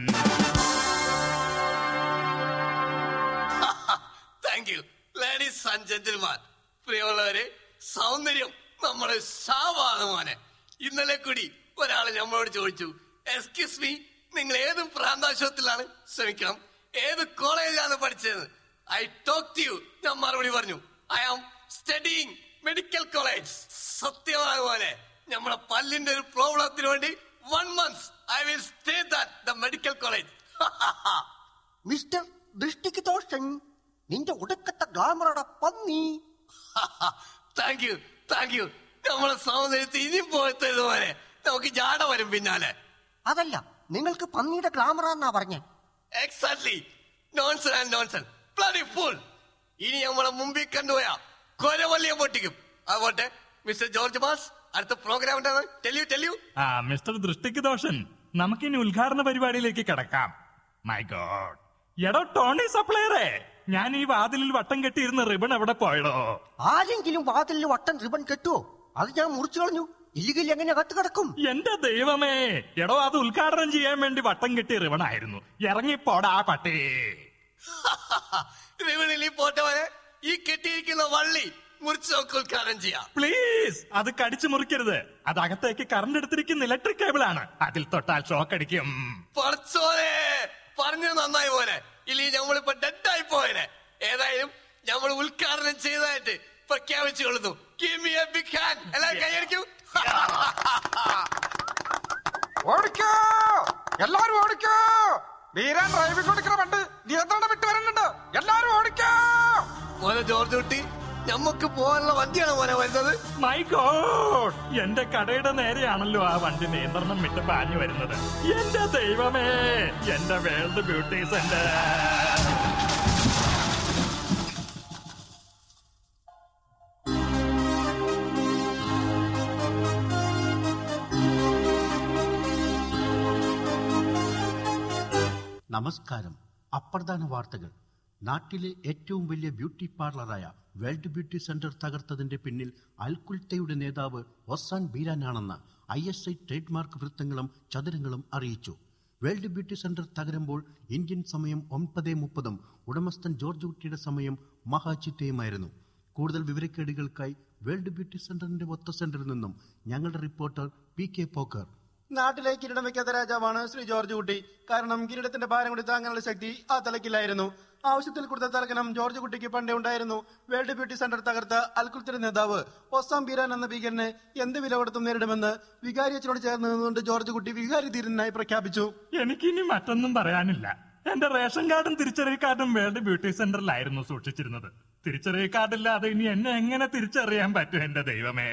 thank you ladies and gentleman പ്രിയമുള്ളവരെ സൗന്ദര്യം നമ്മുടെ ശാവാണ് മോനെ ഇന്നലെ കൂടി ഒരാൾ നമ്മളോട് ചോദിച്ചു എക്സ്ക്യൂസ് മീ നിങ്ങൾ ഏത് പ്രാന്താശുപത്രിയിലാണ് ശ്രമിക്കണം ഏത് കോളേജിലാണ് പഠിച്ചത് ഐ ടോക്ക് ടു യു ഞാൻ മറുപടി പറഞ്ഞു I am studying medical college സത്യമായ പോലെ നമ്മുടെ പല്ലിന്റെ ഒരു പ്രോബ്ലത്തിന് വേണ്ടി one month I will stay that the medical college mister ദൃഷ്ടിക്ക് ദോഷൻ നിന്റെ ഒടുക്കത്തെ ഗ്ലാമറയുടെ പന്നി താങ്ക് യു താങ്ക് യു നമ്മളെ സൗന്ദര്യത്തിൽ ഇനി പോയത്തത് പോലെ നമുക്ക് ജാട വരും പിന്നാലെ അതല്ല നിങ്ങൾക്ക് പന്നിയുടെ ഗ്ലാമറാന്നാ പറഞ്ഞേ exactly nonsense and nonsense bloody fool ഇനി നമ്മളെ മുമ്പിൽ കണ്ടുപോയാ കൊരവല്ലിയെ പൊട്ടിക്കും അതുപോട്ടെ മിസ്റ്റർ ജോർജ് മാസ് അടുത്ത പ്രോഗ്രാം ടെല്യൂ ടെല്യൂ ആ മിസ്റ്റർ ദൃഷ്ടിക്ക് ദോഷൻ നമുക്കിനി ഉദ്ഘാടന പരിപാടിയിലേക്ക് കിടക്കാം മൈ ഗോഡ് എടോ ടോണി സപ്ലയറെ ഞാൻ ഈ വാതിലിൽ വട്ടം കെട്ടിയിരുന്ന റിബൺ എവിടെ പോയടോ ആരെങ്കിലും വാതിലിൽ വട്ടം റിബൺ കെട്ടുവോ അത് ഞാൻ മുറിച്ചു കളഞ്ഞു ഇല്ലെങ്കിൽ എങ്ങനെ കത്ത് കിടക്കും എന്റെ ദൈവമേ എടോ അത് ഉദ്ഘാടനം ചെയ്യാൻ വേണ്ടി വട്ടം കെട്ടിയ റിബൺ ആയിരുന്നു ഇറങ്ങിപ്പോടാ പട്ടേ റിവണിൽ പോട്ടവനെ ഈ കെട്ടിയിരിക്കുന്ന വള്ളി മുറിച്ച് നമുക്ക് ഉദ്ഘാടനം ചെയ്യാം പ്ലീസ് അത് കടിച്ചു മുറിക്കരുത് അത് അകത്തേക്ക് കറണ്ട് എടുത്തിരിക്കുന്ന ഇലക്ട്രിക് കേബിൾ ആണ് അതിൽ തൊട്ടാൽ ഷോക്ക് അടിക്കും പറച്ചോനെ പറഞ്ഞു നന്നായി പോലെ ഇല്ലെങ്കിൽ നമ്മളിപ്പോ ഡെഡായി പോയനെ ഏതായാലും നമ്മൾ ഉദ്ഘാടനം ചെയ്തതായിട്ട് പ്രഖ്യാപിച്ചു കൊള്ളുന്നു Give me a big hand. എല്ലാവരും കൈയടിക്കൂ ഓടിക്കോ എല്ലാരും ഓടിക്കോ വീരാൻ ഡ്രൈവിംഗ് കൊടുക്കുന്ന വണ്ടി നിയന്ത്രണം വിട്ട് വരുന്നുണ്ട് എല്ലാരും ഓടിക്കോ മോനെ ജോർജ് കുട്ടി നമുക്ക് പോകാനുള്ള വണ്ടിയാണ് മോനെ വരുന്നത് മൈ ഗോഡ് എന്റെ കടയുടെ നേരെയാണല്ലോ ആ വണ്ടി നിയന്ത്രണം വിട്ട് പാഞ്ഞു വരുന്നത് എന്റെ ദൈവമേ എന്റെ വേൾഡ് ബ്യൂട്ടി സെന്റർ നമസ്കാരം അപ്രധാന വാർത്തകൾ നാട്ടിലെ ഏറ്റവും വലിയ ബ്യൂട്ടി പാർലറായ വേൾഡ് ബ്യൂട്ടി സെന്റർ തകർത്തതിന്റെ പിന്നിൽ അൽകുൽത്തയുടെ നേതാവ് ഒസാൻ ബീരാനാണെന്ന് I S I trade mark വൃത്തങ്ങളും ചതുരങ്ങളും അറിയിച്ചു വേൾഡ് ബ്യൂട്ടി സെന്റർ തകരുമ്പോൾ ഇന്ത്യൻ സമയം ഒൻപത് മുപ്പതും ഉടമസ്ഥൻ ജോർജ് കുട്ടിയുടെ സമയം മഹാചിത്തയുമായിരുന്നു കൂടുതൽ വിവരക്കേടുകൾക്കായി വേൾഡ് ബ്യൂട്ടി സെന്ററിന്റെ ഒത്ത സെന്ററിൽ നിന്നും ഞങ്ങളുടെ റിപ്പോർട്ടർ പി കെ പോക്കർ നാട്ടിലെ കിരീടം വെക്കാത്ത രാജാവാണ് ശ്രീ ജോർജ് കുട്ടി കാരണം കിരീടത്തിന്റെ ഭാരം കൂടി താങ്ങാനുള്ള ശക്തി ആ തലക്കില്ലായിരുന്നു ആവശ്യത്തിൽ കൊടുത്ത തലക്കനം ജോർജ് കുട്ടിക്ക് പണ്ടേ ഉണ്ടായിരുന്നു വേൾഡ് ബ്യൂട്ടി സെന്റർ തകർത്ത അൽക്കുൽത്തിന്റെ നേതാവ് ഒസാം ബീരാൻ എന്ന ഭീകരനെ എന്ത് വില കൊടുത്തും നേരിടുമെന്ന് വികാരി അച്ഛനോട് ചേർന്ന് നിന്നുകൊണ്ട് ജോർജ് കുട്ടി വികാരി ധീരനായി പ്രഖ്യാപിച്ചു എനിക്കിനി മറ്റൊന്നും പറയാനില്ല എന്റെ റേഷൻ കാർഡും തിരിച്ചറിയ കാർഡും വേൾഡ് ബ്യൂട്ടി സെന്ററിലായിരുന്നു സൂക്ഷിച്ചിരുന്നത് തിരിച്ചറിയ കാർഡില്ലാതെ ഇനി എന്നെ എങ്ങനെ തിരിച്ചറിയാൻ പറ്റും എന്റെ ദൈവമേ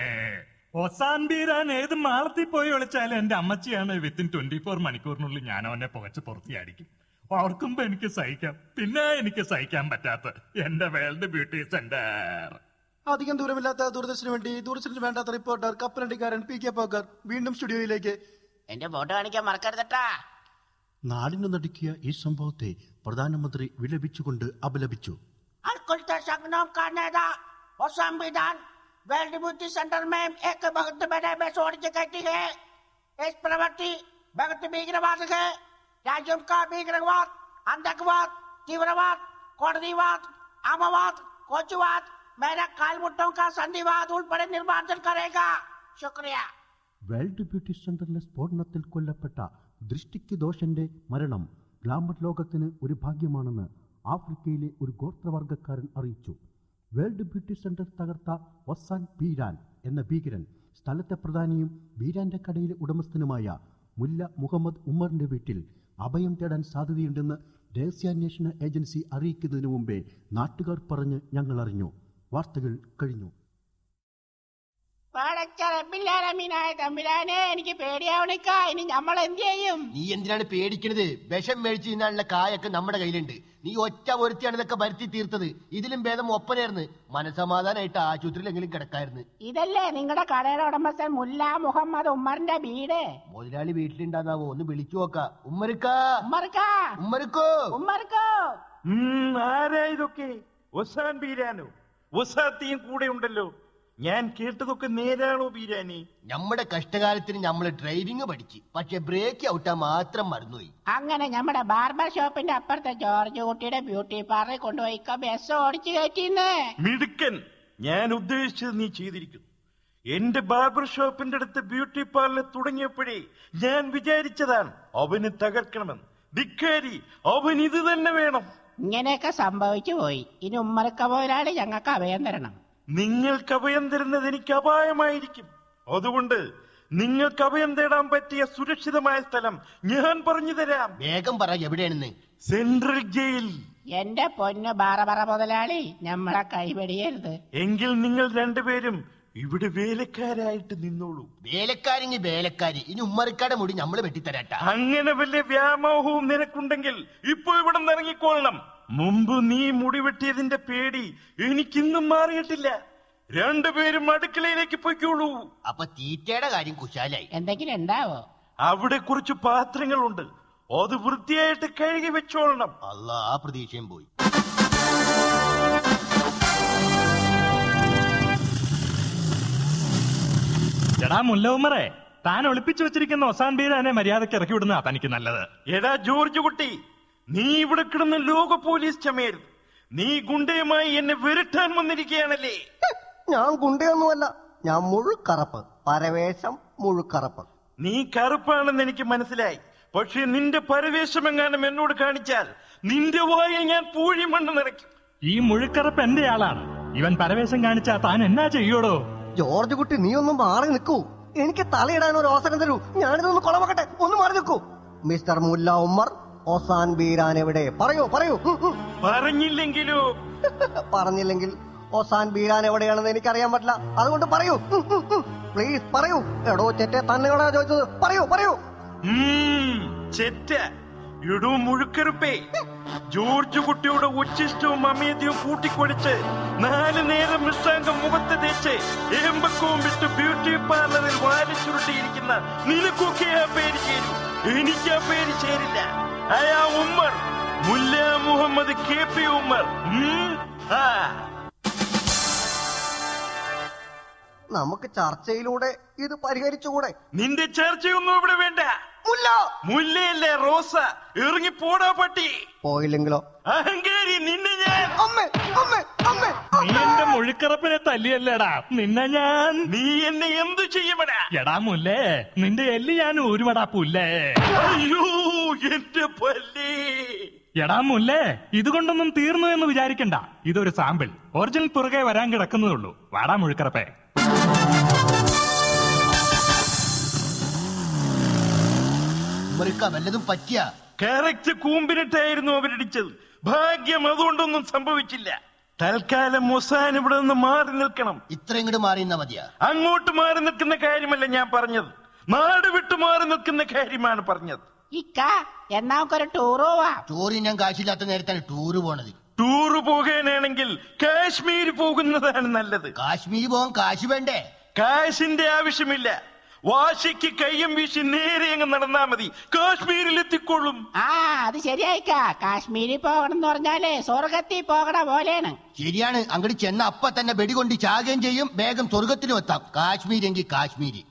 ഒസാൻ ബീരാൻ ഏത് മാളത്തിൽ പോയി വിളിച്ചാലും എന്റെ അമ്മച്ചിയാണ് വിത്തിൻ ട്വന്റി ഫോർ മണിക്കൂറിനുള്ളിൽ ഞാൻ അവനെ പുകച്ച് പുറത്തിയാടിക്കും ഓർക്കുമ്പോ എനിക്ക് സഹിക്കാം പിന്നെ എനിക്ക് സഹിക്കാൻ പറ്റാത്ത എന്റെ വേൾഡ് ബ്യൂട്ടി സെന്റർ അധികം ദൂരമില്ലാത്ത ദൂരദർശന് വേണ്ടി ദൂരദർശന് വേണ്ടാത്ത റിപ്പോർട്ടർ കപ്പലണ്ടിക്കാരൻ പി കെ പോക്കർ വീണ്ടും സ്റ്റുഡിയോയിലേക്ക് എന്റെ ഫോട്ടോ കാണിക്കാൻ മറക്കരുതട്ടാ നാടിനു നടുക്കിയ ഈ സംഭവത്തെ പ്രധാനമന്ത്രി വിലപിച്ചുകൊണ്ട് അപലപിച്ചു अलकुलते शगनों का नेता ओसाम बिदान वेल्ड ब्यूटी सेंटर में एक भक्त बड़े में छोड़ के कहती है इस प्रवृत्ति भक्त भीग्रवाद है राज्यों का भीग्रवाद अंधकवाद तीव्रवाद कोणदीवाद आमवाद कोचुवाद मेरा कालमुट्टों का संधिवाद उल्पड़े निर्मार्जन करेगा शुक्रिया വേൾഡ് ബ്യൂട്ടി സെന്ററിലെ സ്ഫോടനത്തിൽ കൊല്ലപ്പെട്ട ദൃഷ്ടിക്ക് ദോഷന്റെ മരണം ഗ്ലാമർ ലോകത്തിന് ഒരു ഭാഗ്യമാണെന്ന് ആഫ്രിക്കയിലെ ഒരു ഗോത്രവർഗക്കാരൻ അറിയിച്ചു വേൾഡ് ബ്യൂട്ടി സെന്റർ തകർത്ത ഒസാൻ ബീരാൻ എന്ന ഭീകരൻ സ്ഥലത്തെ പ്രധാനിയും ബീരാന്റെ കടയിലെ ഉടമസ്ഥനുമായ മുല്ല മുഹമ്മദ് ഉമ്മറിന്റെ വീട്ടിൽ അഭയം തേടാൻ സാധ്യതയുണ്ടെന്ന് രഹസ്യാന്വേഷണ ഏജൻസി അറിയിക്കുന്നതിന് മുമ്പേ നാട്ടുകാർ പറഞ്ഞ് ഞങ്ങൾ അറിഞ്ഞു വാർത്തകൾ കഴിഞ്ഞു പടച്ചറപ്പില്ലാരമീനായ തമ്പുരാനെ എനിക്ക് പേടിയാവണിക്ക ഇനി നമ്മൾ എന്ത് ചെയ്യും നീ എന്തിനാണ് പേടിക്കണത് വിഷം മേടിച്ച് തിന്നാനുള്ള കായൊക്കെ നമ്മുടെ കയ്യിലുണ്ട് നീ ഒറ്റ ഒരുത്തിയാണ് ഇതൊക്കെ വരുത്തി തീർത്തത് ഇതിലും ഭേദം ഒപ്പനായിരുന്നു മനസമാധാനമായിട്ട് ആശുപത്രിയിലെങ്കിലും കിടക്കായിരുന്നു ഇതല്ലേ നിങ്ങളുടെ കടയുടെ ഉടമസ്ഥൻ മുല്ല മുഹമ്മദ് ഉമ്മറിന്റെ വീട് മുതലാളി വീട്ടിലുണ്ടാകാവോ ഒന്ന് വിളിച്ചു നോക്ക ഉമ്മരുക്ക ഉമ്മർക്കാ ഉമ്മരുക്കോ ഉമ്മർക്കോ ആരാ ഇതൊക്കെ ഒസാൻ ബീരാനോ ഒസാത്തിയും കൂടെ ഉണ്ടല്ലോ ഞാൻ കേട്ടതൊക്കെ നേരാണോ ബീരാനി നമ്മുടെ കഷ്ടകാലത്തിന് നമ്മള് ഡ്രൈവിംഗ് പഠിച്ച് പക്ഷെ ബ്രേക്ക് ഔട്ടാ മാത്രം മറന്നുപോയി അങ്ങനെ നമ്മുടെ ബാർബർ ഷോപ്പിന്റെ അപ്പുറത്തെ ജോർജ് കുട്ടിയുടെ ബ്യൂട്ടി പാർലറിൽ കൊണ്ടുപോയി ഇക്ക ബസ് ഓടിച്ചു കയറ്റിന്ന് മിടുക്കൻ ഞാൻ ഉദ്ദേശിച്ചത് നീ ചെയ്തിരിക്കുന്നു എന്റെ ബാർബർ ഷോപ്പിന്റെ അടുത്ത് ബ്യൂട്ടി പാർലർ തുടങ്ങിയപ്പോഴേ ഞാൻ വിചാരിച്ചതാണ് അവന് തകർക്കണമെന്ന് ധിക്കാരി അവൻ ഇത് തന്നെ വേണം ഇങ്ങനെയൊക്കെ സംഭവിച്ചു പോയി ഇനി ഉമ്മർക്ക പോരാളി ഞങ്ങൾക്ക് അഭയം തരണം നിങ്ങൾക്ക് അഭയം തരുന്നത് എനിക്ക് അപായമായിരിക്കും അതുകൊണ്ട് നിങ്ങൾക്ക് അഭയം തേടാൻ പറ്റിയ സുരക്ഷിതമായ സ്ഥലം ഞാൻ പറഞ്ഞു തരാം വേഗം പറ എവിടെയാണെന്ന് സെൻട്രൽ ജയിൽ എന്റെ പൊന്ന് ബാറബറ മുതലാളി നമ്മളെ കൈവെടിയരുത് എങ്കിൽ നിങ്ങൾ രണ്ടുപേരും ഇവിടെ വേലക്കാരായിട്ട് നിന്നോളൂ വേലക്കാരിങ്ങി വേലക്കാരി ഇനി ഉമ്മറിക്കാടെ മുടി നമ്മള് വെട്ടിത്തരാട്ട അങ്ങനെ വലിയ വ്യാമോഹവും നിനക്കുണ്ടെങ്കിൽ ഇപ്പൊ ഇവിടെ നിന്ന് ഇറങ്ങിക്കൊള്ളണം മുമ്പ് നീ മുടി വെട്ടിയതിന്റെ പേടി എനിക്കിന്നും മാറിയിട്ടില്ല രണ്ടുപേരും അടുക്കളയിലേക്ക് പൊയ്ക്കോളൂ അപ്പൊ തീറ്റയുടെ കാര്യം കുശാലായി എന്തെങ്കിലും ഉണ്ടാവോ അവിടെ കുറച്ച് പാത്രങ്ങളുണ്ട് അത് വൃത്തിയായിട്ട് കഴുകി വെച്ചോളണം അല്ല ആ പ്രതീക്ഷയും പോയി എടാ മുല്ലവുമറേ താൻ ഒളിപ്പിച്ചു വെച്ചിരിക്കുന്ന ഒസാൻ ബീരാനെ മര്യാദക്ക് ഇറക്കി വിടുന്ന തനിക്ക് നല്ലത് എടാ ജോർജ് കുട്ടി നീ ഇവിടെ കിടന്ന് ലോക പോലീസ് ചമയരുത് നീ ഗുണ്ടയുമായി എന്നെ വിരട്ടാൻ വന്നിരിക്കുകയാണല്ലേ ഞാൻ ഗുണ്ടയൊന്നുമല്ല ഞാൻ മുഴുക്കറപ്പ് പരവേശം മുഴുക്കറപ്പ് നീ കറുപ്പാണെന്ന് എനിക്ക് മനസ്സിലായി പക്ഷെ നിന്റെ പരവേശം എങ്ങാനും എന്നോട് കാണിച്ചാൽ നിന്റെ വായിൽ ഞാൻ പൂഴി മണ്ണ് നിറയ്ക്കും ഈ മുഴുക്കറപ്പ് എന്റെ ആളാണ് ഇവൻ പരവേശം കാണിച്ചാ താൻ എന്നാ ചെയ്യോടോ ജോർജ് കുട്ടി നീ ഒന്ന് മാറി നിൽക്കൂ എനിക്ക് തലയിടാൻ ഒരു അവസരം തരൂ ഞാനിതൊന്ന് കൊളമാക്കട്ടെ ഒന്ന് മാറി നിൽക്കൂ മിസ്റ്റർ മുല്ല ഉമ്മർ ഒസാൻ ബീരാൻ എവിടെ പറയൂ പറയൂ ഉം, ഉം. പറഞ്ഞില്ലെങ്കിലോ പറഞ്ഞില്ലെങ്കിൽ ഒസാൻ ബീരാൻ എവിടെയാണെന്ന് എനിക്കറിയാൻ പറ്റില്ല അതുകൊണ്ട് പറയൂ പ്ലീസ് പറയൂ എടോ ചെറ്റെ തന്നെയോടാ ചോദിച്ചത് പറയൂ പറയൂ ഉം, ചെറ്റ ഇടൂ മുഴുക്കറുപ്പേ ജോർജ് കുട്ടിയുടെ ഉച്ചിഷ്ടവും അമേദ്യവും കൂട്ടിക്കൊടിച്ച് നാല് നേരം മിഷ്ടാങ്കം മുഖത്ത് തേച്ച് ഏമ്പക്കവും വിട്ട് ബ്യൂട്ടി പാർലറിൽ വാരി ചുരുട്ടിയിരിക്കുന്ന നിനക്കൊക്കെ ആ പേര് ചേരും എനിക്ക് ആ പേര് ചേരില്ല അയാ ഉമ്മർ മുല്ല മുഹമ്മദ് കെ പി ഉമ്മർ ഉം, ആ നമുക്ക് ചർച്ചയിലൂടെ ഇത് പരിഹരിച്ചുകൂടെ നിന്റെ ചർച്ചയൊന്നും ഇവിടെ വേണ്ട മുല്ല മുല്ലയല്ലേ റോസ ഇറങ്ങി പോടാ പട്ടി പോയില്ലെങ്കിലോ അഹങ്കാരി നിന്നെ ഞാൻ അമ്മേ അമ്മേ അമ്മേ നീ എന്റെ മുഴുക്കറപ്പിനെ തല്ലിയല്ലേടാ നിന്നെ ഞാൻ നീ എന്നെ എന്തു ചെയ്യുമടാ എടാ മുല്ലേ നിന്റെ എല്ല് ഞാൻ ഊരുമടാ പുല്ലേ അയ്യോ എന്റെ പല്ലേ എടാ മുല്ലേ ഇതുകൊണ്ടൊന്നും തീർന്നു എന്ന് വിചാരിക്കണ്ട ഇതൊരു സാമ്പിൾ ഒറിജിനൽ പുറകെ വരാൻ കിടക്കുന്നതുള്ളൂ വാടാ മുഴുക്കറപ്പേ ഉമ്മറിക്ക വല്ലതും പറ്റിയ കറക്റ്റ് കൂമ്പിനിട്ടായിരുന്നു അവരിടിച്ചത് ഭാഗ്യം അതുകൊണ്ടൊന്നും സംഭവിച്ചില്ല തൽക്കാലം മൊസാൻ ഇവിടെ നിന്ന് മാറി നിൽക്കണം ഇത്ര ഇങ്ങോട്ട് മാറിയുന്ന മതിയാ അങ്ങോട്ട് മാറി നിൽക്കുന്ന കാര്യമല്ല ഞാൻ പറഞ്ഞത് നാട് വിട്ടു മാറി നിൽക്കുന്ന കാര്യമാണ് പറഞ്ഞത് ഇക്ക എന്നാ നമുക്കൊരു ടൂർ പോവാ ടൂറിന് ഞാൻ കാശില്ലാത്ത നേരത്താണ് ടൂറ് പോണത് ടൂറ് പോകാനാണെങ്കിൽ കാശ്മീർ പോകുന്നതാണ് നല്ലത് കാശ്മീർ പോകാൻ കാശ് വേണ്ടേ കാശിന്റെ ആവശ്യമില്ല വാശിക്ക് കയ്യം വീശി നേരെ അങ്ങ് നടന്നാ മതി കാശ്മീരിൽ എത്തിക്കൊള്ളും ആ അത് ശരിയായിക്ക കാശ്മീരിൽ പോകണം എന്ന് പറഞ്ഞാലേ സ്വർഗത്തിൽ പോകണ പോലെയാണ് ശരിയാണ് അങ്ങോട്ട് ചെന്ന അപ്പ തന്നെ വെടികൊണ്ട് ചാകുകയും ചെയ്യും വേഗം സ്വർഗത്തിലും എത്താം കാശ്മീർ എങ്കിൽ കാശ്മീര്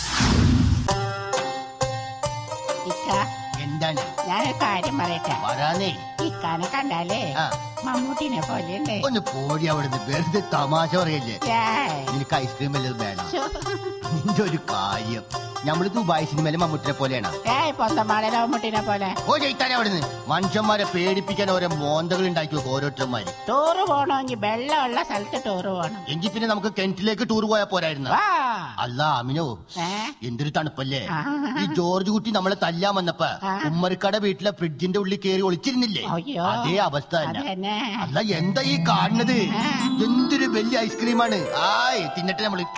ഇക്ക എന്താണ് ഞാനൊരു കാര്യം പറയട്ടെ വരാനേ ഇക്കാനെ കണ്ടാലേ ആ. മമ്മൂട്ടിനെ പോലെയുണ്ട് ഒന്ന് പോടി അവിടുന്ന് വെറുതെ തമാശ പറയല്ലേ ഏയ്. നിനക്ക് ഐസ്ക്രീം വല്ലതും വേണം ശ്ശോ. നിന്റെ ഒരു കാര്യം നമ്മള് ദുബായ് സിനിമയിലെ മമ്മൂട്ടിനെ പോലെയാണ് ഏയ് പൊന്തമാളിലെ മമ്മൂട്ടിനെ പോലെ ഓ ജയിത്താനെ അവിടുന്ന് മനുഷ്യന്മാരെ പേടിപ്പിക്കാൻ ഓരോ മോന്തകൾ ഉണ്ടാക്കി വെക്കും ഓരോരുത്തന്മാര് ടൂറ് പോകണമെങ്കിൽ വെള്ളമുള്ള സ്ഥലത്ത് ടൂറ് പോകണം എങ്കിൽ പിന്നെ നമുക്ക് കെന്റിലേക്ക് ടൂർ പോയാൽ പോരായിരുന്നു വാ അല്ല അമിനോ ഏ? എന്തൊരു തണുപ്പല്ലേ ആ. ഈ ജോർജ് കുട്ടി നമ്മളെ തല്ലാൻ വന്നപ്പോ ആ. ഉമ്മറിക്കട വീട്ടിലെ ഫ്രിഡ്ജിന്റെ ഉള്ളിൽ കയറി ഒളിച്ചിരുന്നില്ലേ അയ്യോ. അതേ അവസ്ഥ തന്നെ അതന്നെ അല്ല എന്താ ഈ കാണുന്നത് എന്തൊരു വലിയ ഐസ്ക്രീമാണ് ആയ് തിന്നിട്ട് നമ്മള്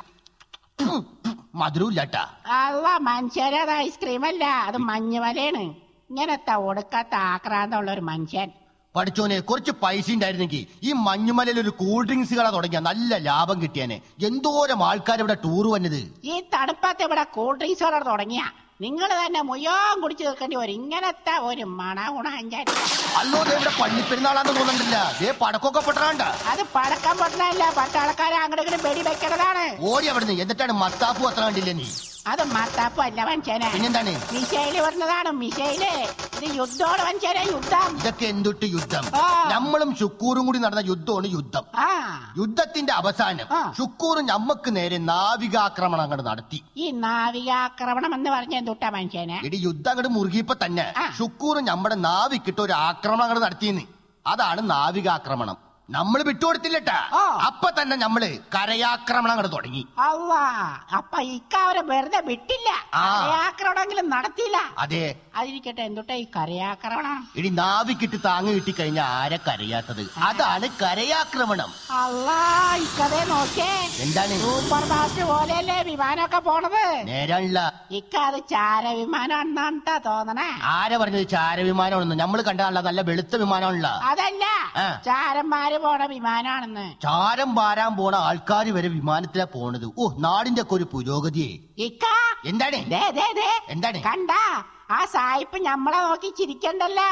മധുരമില്ലാട്ടാ അല്ല മനുഷ്യരെ അത് ഐസ്ക്രീം അല്ല അത് മഞ്ഞുമലയാണ് ഇങ്ങനത്തെ ഒടുക്കാത്ത ആക്രാന്തമുള്ള ഒരു മനുഷ്യൻ പഠിച്ചോനെ കുറച്ച് പൈസ ഉണ്ടായിരുന്നെങ്കിൽ ഈ മഞ്ഞുമലയിൽ ഒരു കൂൾ ഡ്രിങ്ക്സ് കട തുടങ്ങിയ നല്ല ലാഭം കിട്ടിയാനെ എന്തോരം ആൾക്കാർ ഇവിടെ ടൂർ വന്നത് ഈ തണുപ്പത്ത് ഇവിടെ കൂൾ ഡ്രിങ്ക്സ് കട തുടങ്ങിയ നിങ്ങൾ തന്നെ മുയ്യോം കുടിച്ചു നിൽക്കേണ്ടി വരും ഇങ്ങനത്തെ ഒരു മണ ഗുണഞ്ചൻ അല്ലോ ദേ ഇവിടെ പള്ളിപ്പെരുന്നാളാന്ന് തോന്നുന്നില്ല ദേ പടക്കൊക്കെ പൊട്ടണാണ്ട അത് പടക്കം പൊട്ടലല്ല പട്ടാളക്കാരെ അങ്ങോട്ട് ഇങ്ങോട്ട് വെടി വെക്കണതാണ് ഓടി അവിടുന്ന് എന്നിട്ടാണ് മത്താപ്പ് അത്ര കണ്ടില്ല നീ അത് മത്താപ്പു അല്ല മനുഷ്യനെ പിന്നെന്താണ് മിസൈല് വരുന്നതാണ് മിസൈല് ഇത് യുദ്ധമാണ് മനുഷ്യനെ യുദ്ധം ഇതൊക്കെ എന്തൊട്ട് യുദ്ധം ആ. നമ്മളും ശുക്കൂറും കൂടി നടന്ന യുദ്ധമാണ് യുദ്ധം ആ യുദ്ധത്തിന്റെ അവസാനം ശുക്കൂറും നമ്മക്ക് നേരെ നാവികാക്രമണം അങ്ങോട്ട് നടത്തി ഈ നാവികാക്രമണം എന്ന് പറഞ്ഞ എന്തുട്ടാ മനുഷ്യനെ ഇടി യുദ്ധം അങ്ങോട്ട് മുറുകിയപ്പോ തന്നെ ശുക്കൂറും നമ്മുടെ നാവിക്കിട്ട് ഒരു ആക്രമണം അങ്ങോട്ട് നടത്തിയെന്ന് അതാണ് നാവികാക്രമണം നമ്മൾ വിട്ടുകൊടുത്തില്ലട്ടാ അപ്പൊ തന്നെ നമ്മള് കരയാക്രമണം അങ്ങോട്ട് തുടങ്ങി അവ്വ അപ്പൊ ഇക്ക അവരെ വെറുതെ വിട്ടില്ല ആ. കരയാക്രമണമെങ്കിലും നടത്തിയില്ല അതെ അതിരിക്കട്ടെ എന്തുട്ടാ ഈ കരയാക്രമണം ഇടി നാവിക്കിട്ട് താങ്ങ് കിട്ടിക്കഴിഞ്ഞാൽ ആരെ കരയാത്തത് അതാണ് കരയാക്രമണം അല്ലാ ഇക്കതേ നോക്കേ എന്താണ് സൂപ്പർ ഫാസ്റ്റ് പോലെയല്ലേ വിമാനമൊക്കെ പോണത് നേരാണില്ല ഇക്ക അത് ചാര വിമാനാണെന്നാണ്ടാ തോന്നണേ ആരെ പറഞ്ഞത് ചാരവിമാനമാണെന്ന് നമ്മൾ കണ്ടതല്ല നല്ല വെളുത്ത വിമാനമാണല്ല അതല്ല ആ. ചാരന്മാര് പോണ വിമാനാണെന്ന് ചാരം പാരാൻ പോണ ആൾക്കാർ വരെ വിമാനത്തിലാ പോണത് ഓ നാടിന്റെ ഒക്കെ ഒരു പുരോഗതിയെ ഇക്ക എന്താണ് ദേ ദേ ദേ എന്താണ് കണ്ട ആ സായിപ്പ് ഞമ്മളെ നോക്കി ചിരിക്കണ്ടല്ല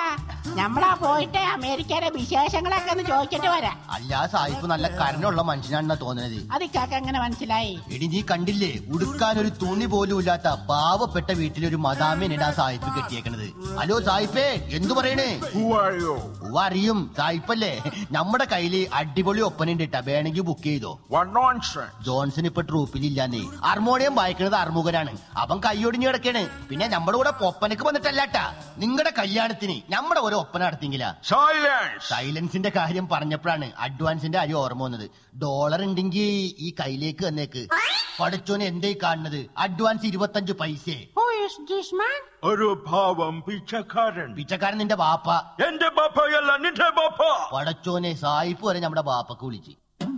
നമ്മളാ പോയിട്ട് അമേരിക്കയിലെ വിശേഷങ്ങളൊക്കെ ഒന്ന് ചോദിച്ചിട്ട് വരാം അല്ല ആ സായിപ്പ് നല്ല കരുണുള്ള മനുഷ്യനാണെന്നാ തോന്നുന്നത് അത് ഇക്കാക്ക എങ്ങനെ മനസ്സിലായി എടി നീ കണ്ടില്ലേ ഉടുക്കാൻ ഒരു തുണി പോലും ഇല്ലാത്ത പാവപ്പെട്ട വീട്ടിലൊരു മദാമിനാണ് ആ സായിപ്പ് കെട്ടിയേക്കണത് ഹലോ സായിപ്പേ എന്തു പറയണേ ഉവ്വ് അറിയും സായിപ്പല്ലേ നമ്മുടെ കയ്യില് അടിപൊളി ഒപ്പനുണ്ട് കേട്ടാ വേണമെങ്കിൽ ബുക്ക് ചെയ്തോ ജോൺസൺ ഇപ്പൊ ട്രൂപ്പിലില്ലാന്നേ ഹാർമോണിയം വായിക്കണത് അർമുഖനാണ് അവൻ കൈയൊടിഞ്ഞു കിടക്കാണ് പിന്നെ നമ്മുടെ കൂടെ ഒപ്പനക്ക് വന്നിട്ടല്ലാട്ടാ നിങ്ങളുടെ കല്യാണത്തിന് നമ്മുടെ ഒരു ഒപ്പന നടത്തിങ്കില സൈലൻസിന്റെ കാര്യം പറഞ്ഞപ്പോഴാണ് അഡ്വാൻസിന്റെ കാര്യം ഓർമ്മ വന്നത് ഡോളർ ഉണ്ടെങ്കിൽ ഈ കയ്യിലേക്ക് വന്നേക്ക് പഠിച്ചോന് എന്തേ കാണുന്നത് അഡ്വാൻസ് ഇരുപത്തഞ്ച് പൈസ ഒരു ഭാവം പിച്ചക്കാരൻ പിച്ചക്കാരൻ നിന്റെ ബാപ്പ എന്റെ ബാപ്പയല്ല നിന്റെ ബാപ്പ പടച്ചോനെ സായിപ്പ് വരെ നമ്മുടെ ബാപ്പക്ക് വിളിച്ച്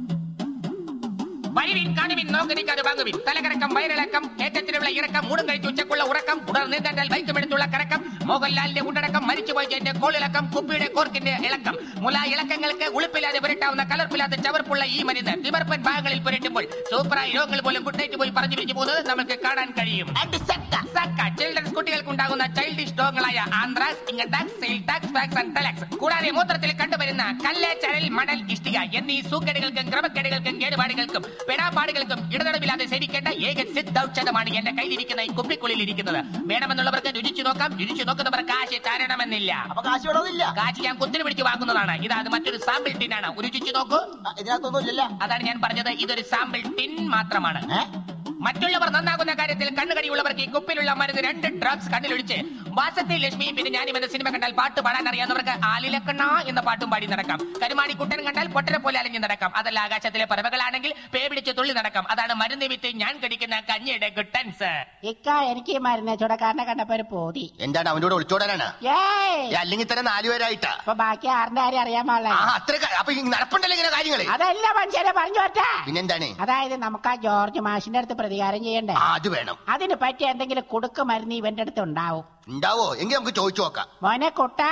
വരുവിൻ കാണുവിൻ നോക്കിനിക്കാതെ വാങ്ങുവിൻ തലകറക്കം വയറിളക്കം ഏറ്റത്തിലുള്ള ഇറക്കം മൂടും കഴിച്ച് ഉച്ചക്കുള്ള ഉറക്കം ഉടർന്ന് തന്നാൽ ബൈക്കുമെടുത്തുള്ള കറക്കം മോഹൻലാലിന്റെ ഉണ്ടടക്കം മരിച്ചുപോയി എന്റെ കോളിളക്കം കുപ്പിയുടെ കോർക്കിന്റെ ഇളക്കം മുല ഇളക്കങ്ങൾക്ക് ഉളുപ്പില്ലാതെ പുരട്ടാവുന്ന കലർപ്പില്ലാത്ത ചവർപ്പുള്ള ഈ മരുന്ന് തിമർപ്പൻ ഭാഗങ്ങളിൽ പുരട്ടുമ്പോൾ സൂപ്പറായി രോഗങ്ങൾ പോലും കുട്ടേറ്റ് പോയി പറഞ്ഞു പിരിച്ചു പോകുന്നത് നമുക്ക് കാണാൻ കഴിയും ചിൽഡ്രൻസ് കുട്ടികൾക്കുണ്ടാകുന്ന ചൈൽഡിഷ് രോഗങ്ങളായ ആന്ത്രാക്സ് ഇങ്ങടാക്സ് sale tax fax and telex കൂടാതെ മൂത്രത്തിൽ കണ്ടുവരുന്ന കല്ല് ചരൽ മണൽ ഇഷ്ടിക എന്നീ സൂക്കേടുകൾക്കും ക്രമക്കേടുകൾക്കും കേടുപാടുകൾക്കും പെടാപാടുകൾക്കും ഇടതടവില്ലാതെ സേവിക്കേണ്ട ഏക സിദ്ധൌഷധമാണ് എന്റെ കയ്യിലിരിക്കുന്ന ഈ കുപ്പിക്കുള്ളിൽ ഇരിക്കുന്നത് വേണമെന്നുള്ളവർക്ക് രുചിച്ചു നോക്കാം രുചിച്ചു നോക്കുന്നവർ കാശ് തരണമെന്നില്ല അപ്പൊ കാശ് വേണമെന്നില്ല കാശ് ഞാൻ കുത്തിരി പിടിച്ച് വാങ്ങുന്നതാണ് ഇത് അത് മറ്റൊരു സാമ്പിൾ ടിൻ ആണ് രുചിച്ചു നോക്കൂ ഇതിനകത്തൊന്നുമില്ലല്ലോ അതാണ് ഞാൻ പറഞ്ഞത് ഇതൊരു സാമ്പിൾ ടിൻ മാത്രമാണ് മറ്റുള്ളവർ നന്നാകുന്ന കാര്യത്തിൽ കണ്ണുകടിയുള്ളവർക്ക് ഈ കുപ്പിലുള്ള മരുന്ന് രണ്ട് ഡ്രഗ്സ് കണ്ണിലൊഴിച്ച് വാസത്തെ ലക്ഷ്മിയും പിന്നെ ഞാനും എന്ന സിനിമ കണ്ടാൽ പാട്ട് പാടാൻ അറിയാവുന്നവർക്ക് ആലിലക്കണ്ണ എന്ന പാട്ടും പാടി നടക്കാം കരുമാടി കുട്ടൻ കണ്ടാൽ പൊട്ടനെ പോലെ അലഞ്ഞു നടക്കാം അതല്ല ആകാശത്തിലെ പറവകളാണെങ്കിൽ പേ പിടിച്ച് തുള്ളി നടക്കാം അതാണ് മരുന്ന് വിത്ത് ഞാൻ കടിക്കുന്ന കഞ്ഞിയുടെ ഗുട്ടൻസ് ഇക്ക എനിക്ക് ഈ മരുന്ന് ചുടക്കാരനെ കണ്ടപ്പോ ഒരു പോതി എന്താണ് അവന്റെ കൂടെ ഒളിച്ചോടാനാണ് ഏയ് അല്ലെങ്കിൽ തന്നെ നാലുപേരായിട്ടാ അപ്പൊ ബാക്കി ആറിന്റെ കാര്യം അറിയാൻ പാടില്ല ആ അത്ര അപ്പൊ ഈ നടപ്പുണ്ടല്ലോ ഇങ്ങനെ കാര്യങ്ങള് അതല്ല മനുഷ്യരെ പറഞ്ഞു പറ്റാ പിന്നെന്താണ് അതായത് നമുക്ക് ആ ജോർജ് മാഷിന്റെ അടുത്ത് പ്രതികാരം ചെയ്യണ്ടേ ആ അത് വേണം അതിന് പറ്റിയ എന്തെങ്കിലും കുടുക്ക് മരുന്ന് ഇവന്റെ അടുത്ത് ഉണ്ടാവും ഉണ്ടാവോ എങ്കിൽ നമുക്ക് ചോദിച്ചു നോക്കാം മോനെ കുട്ടാ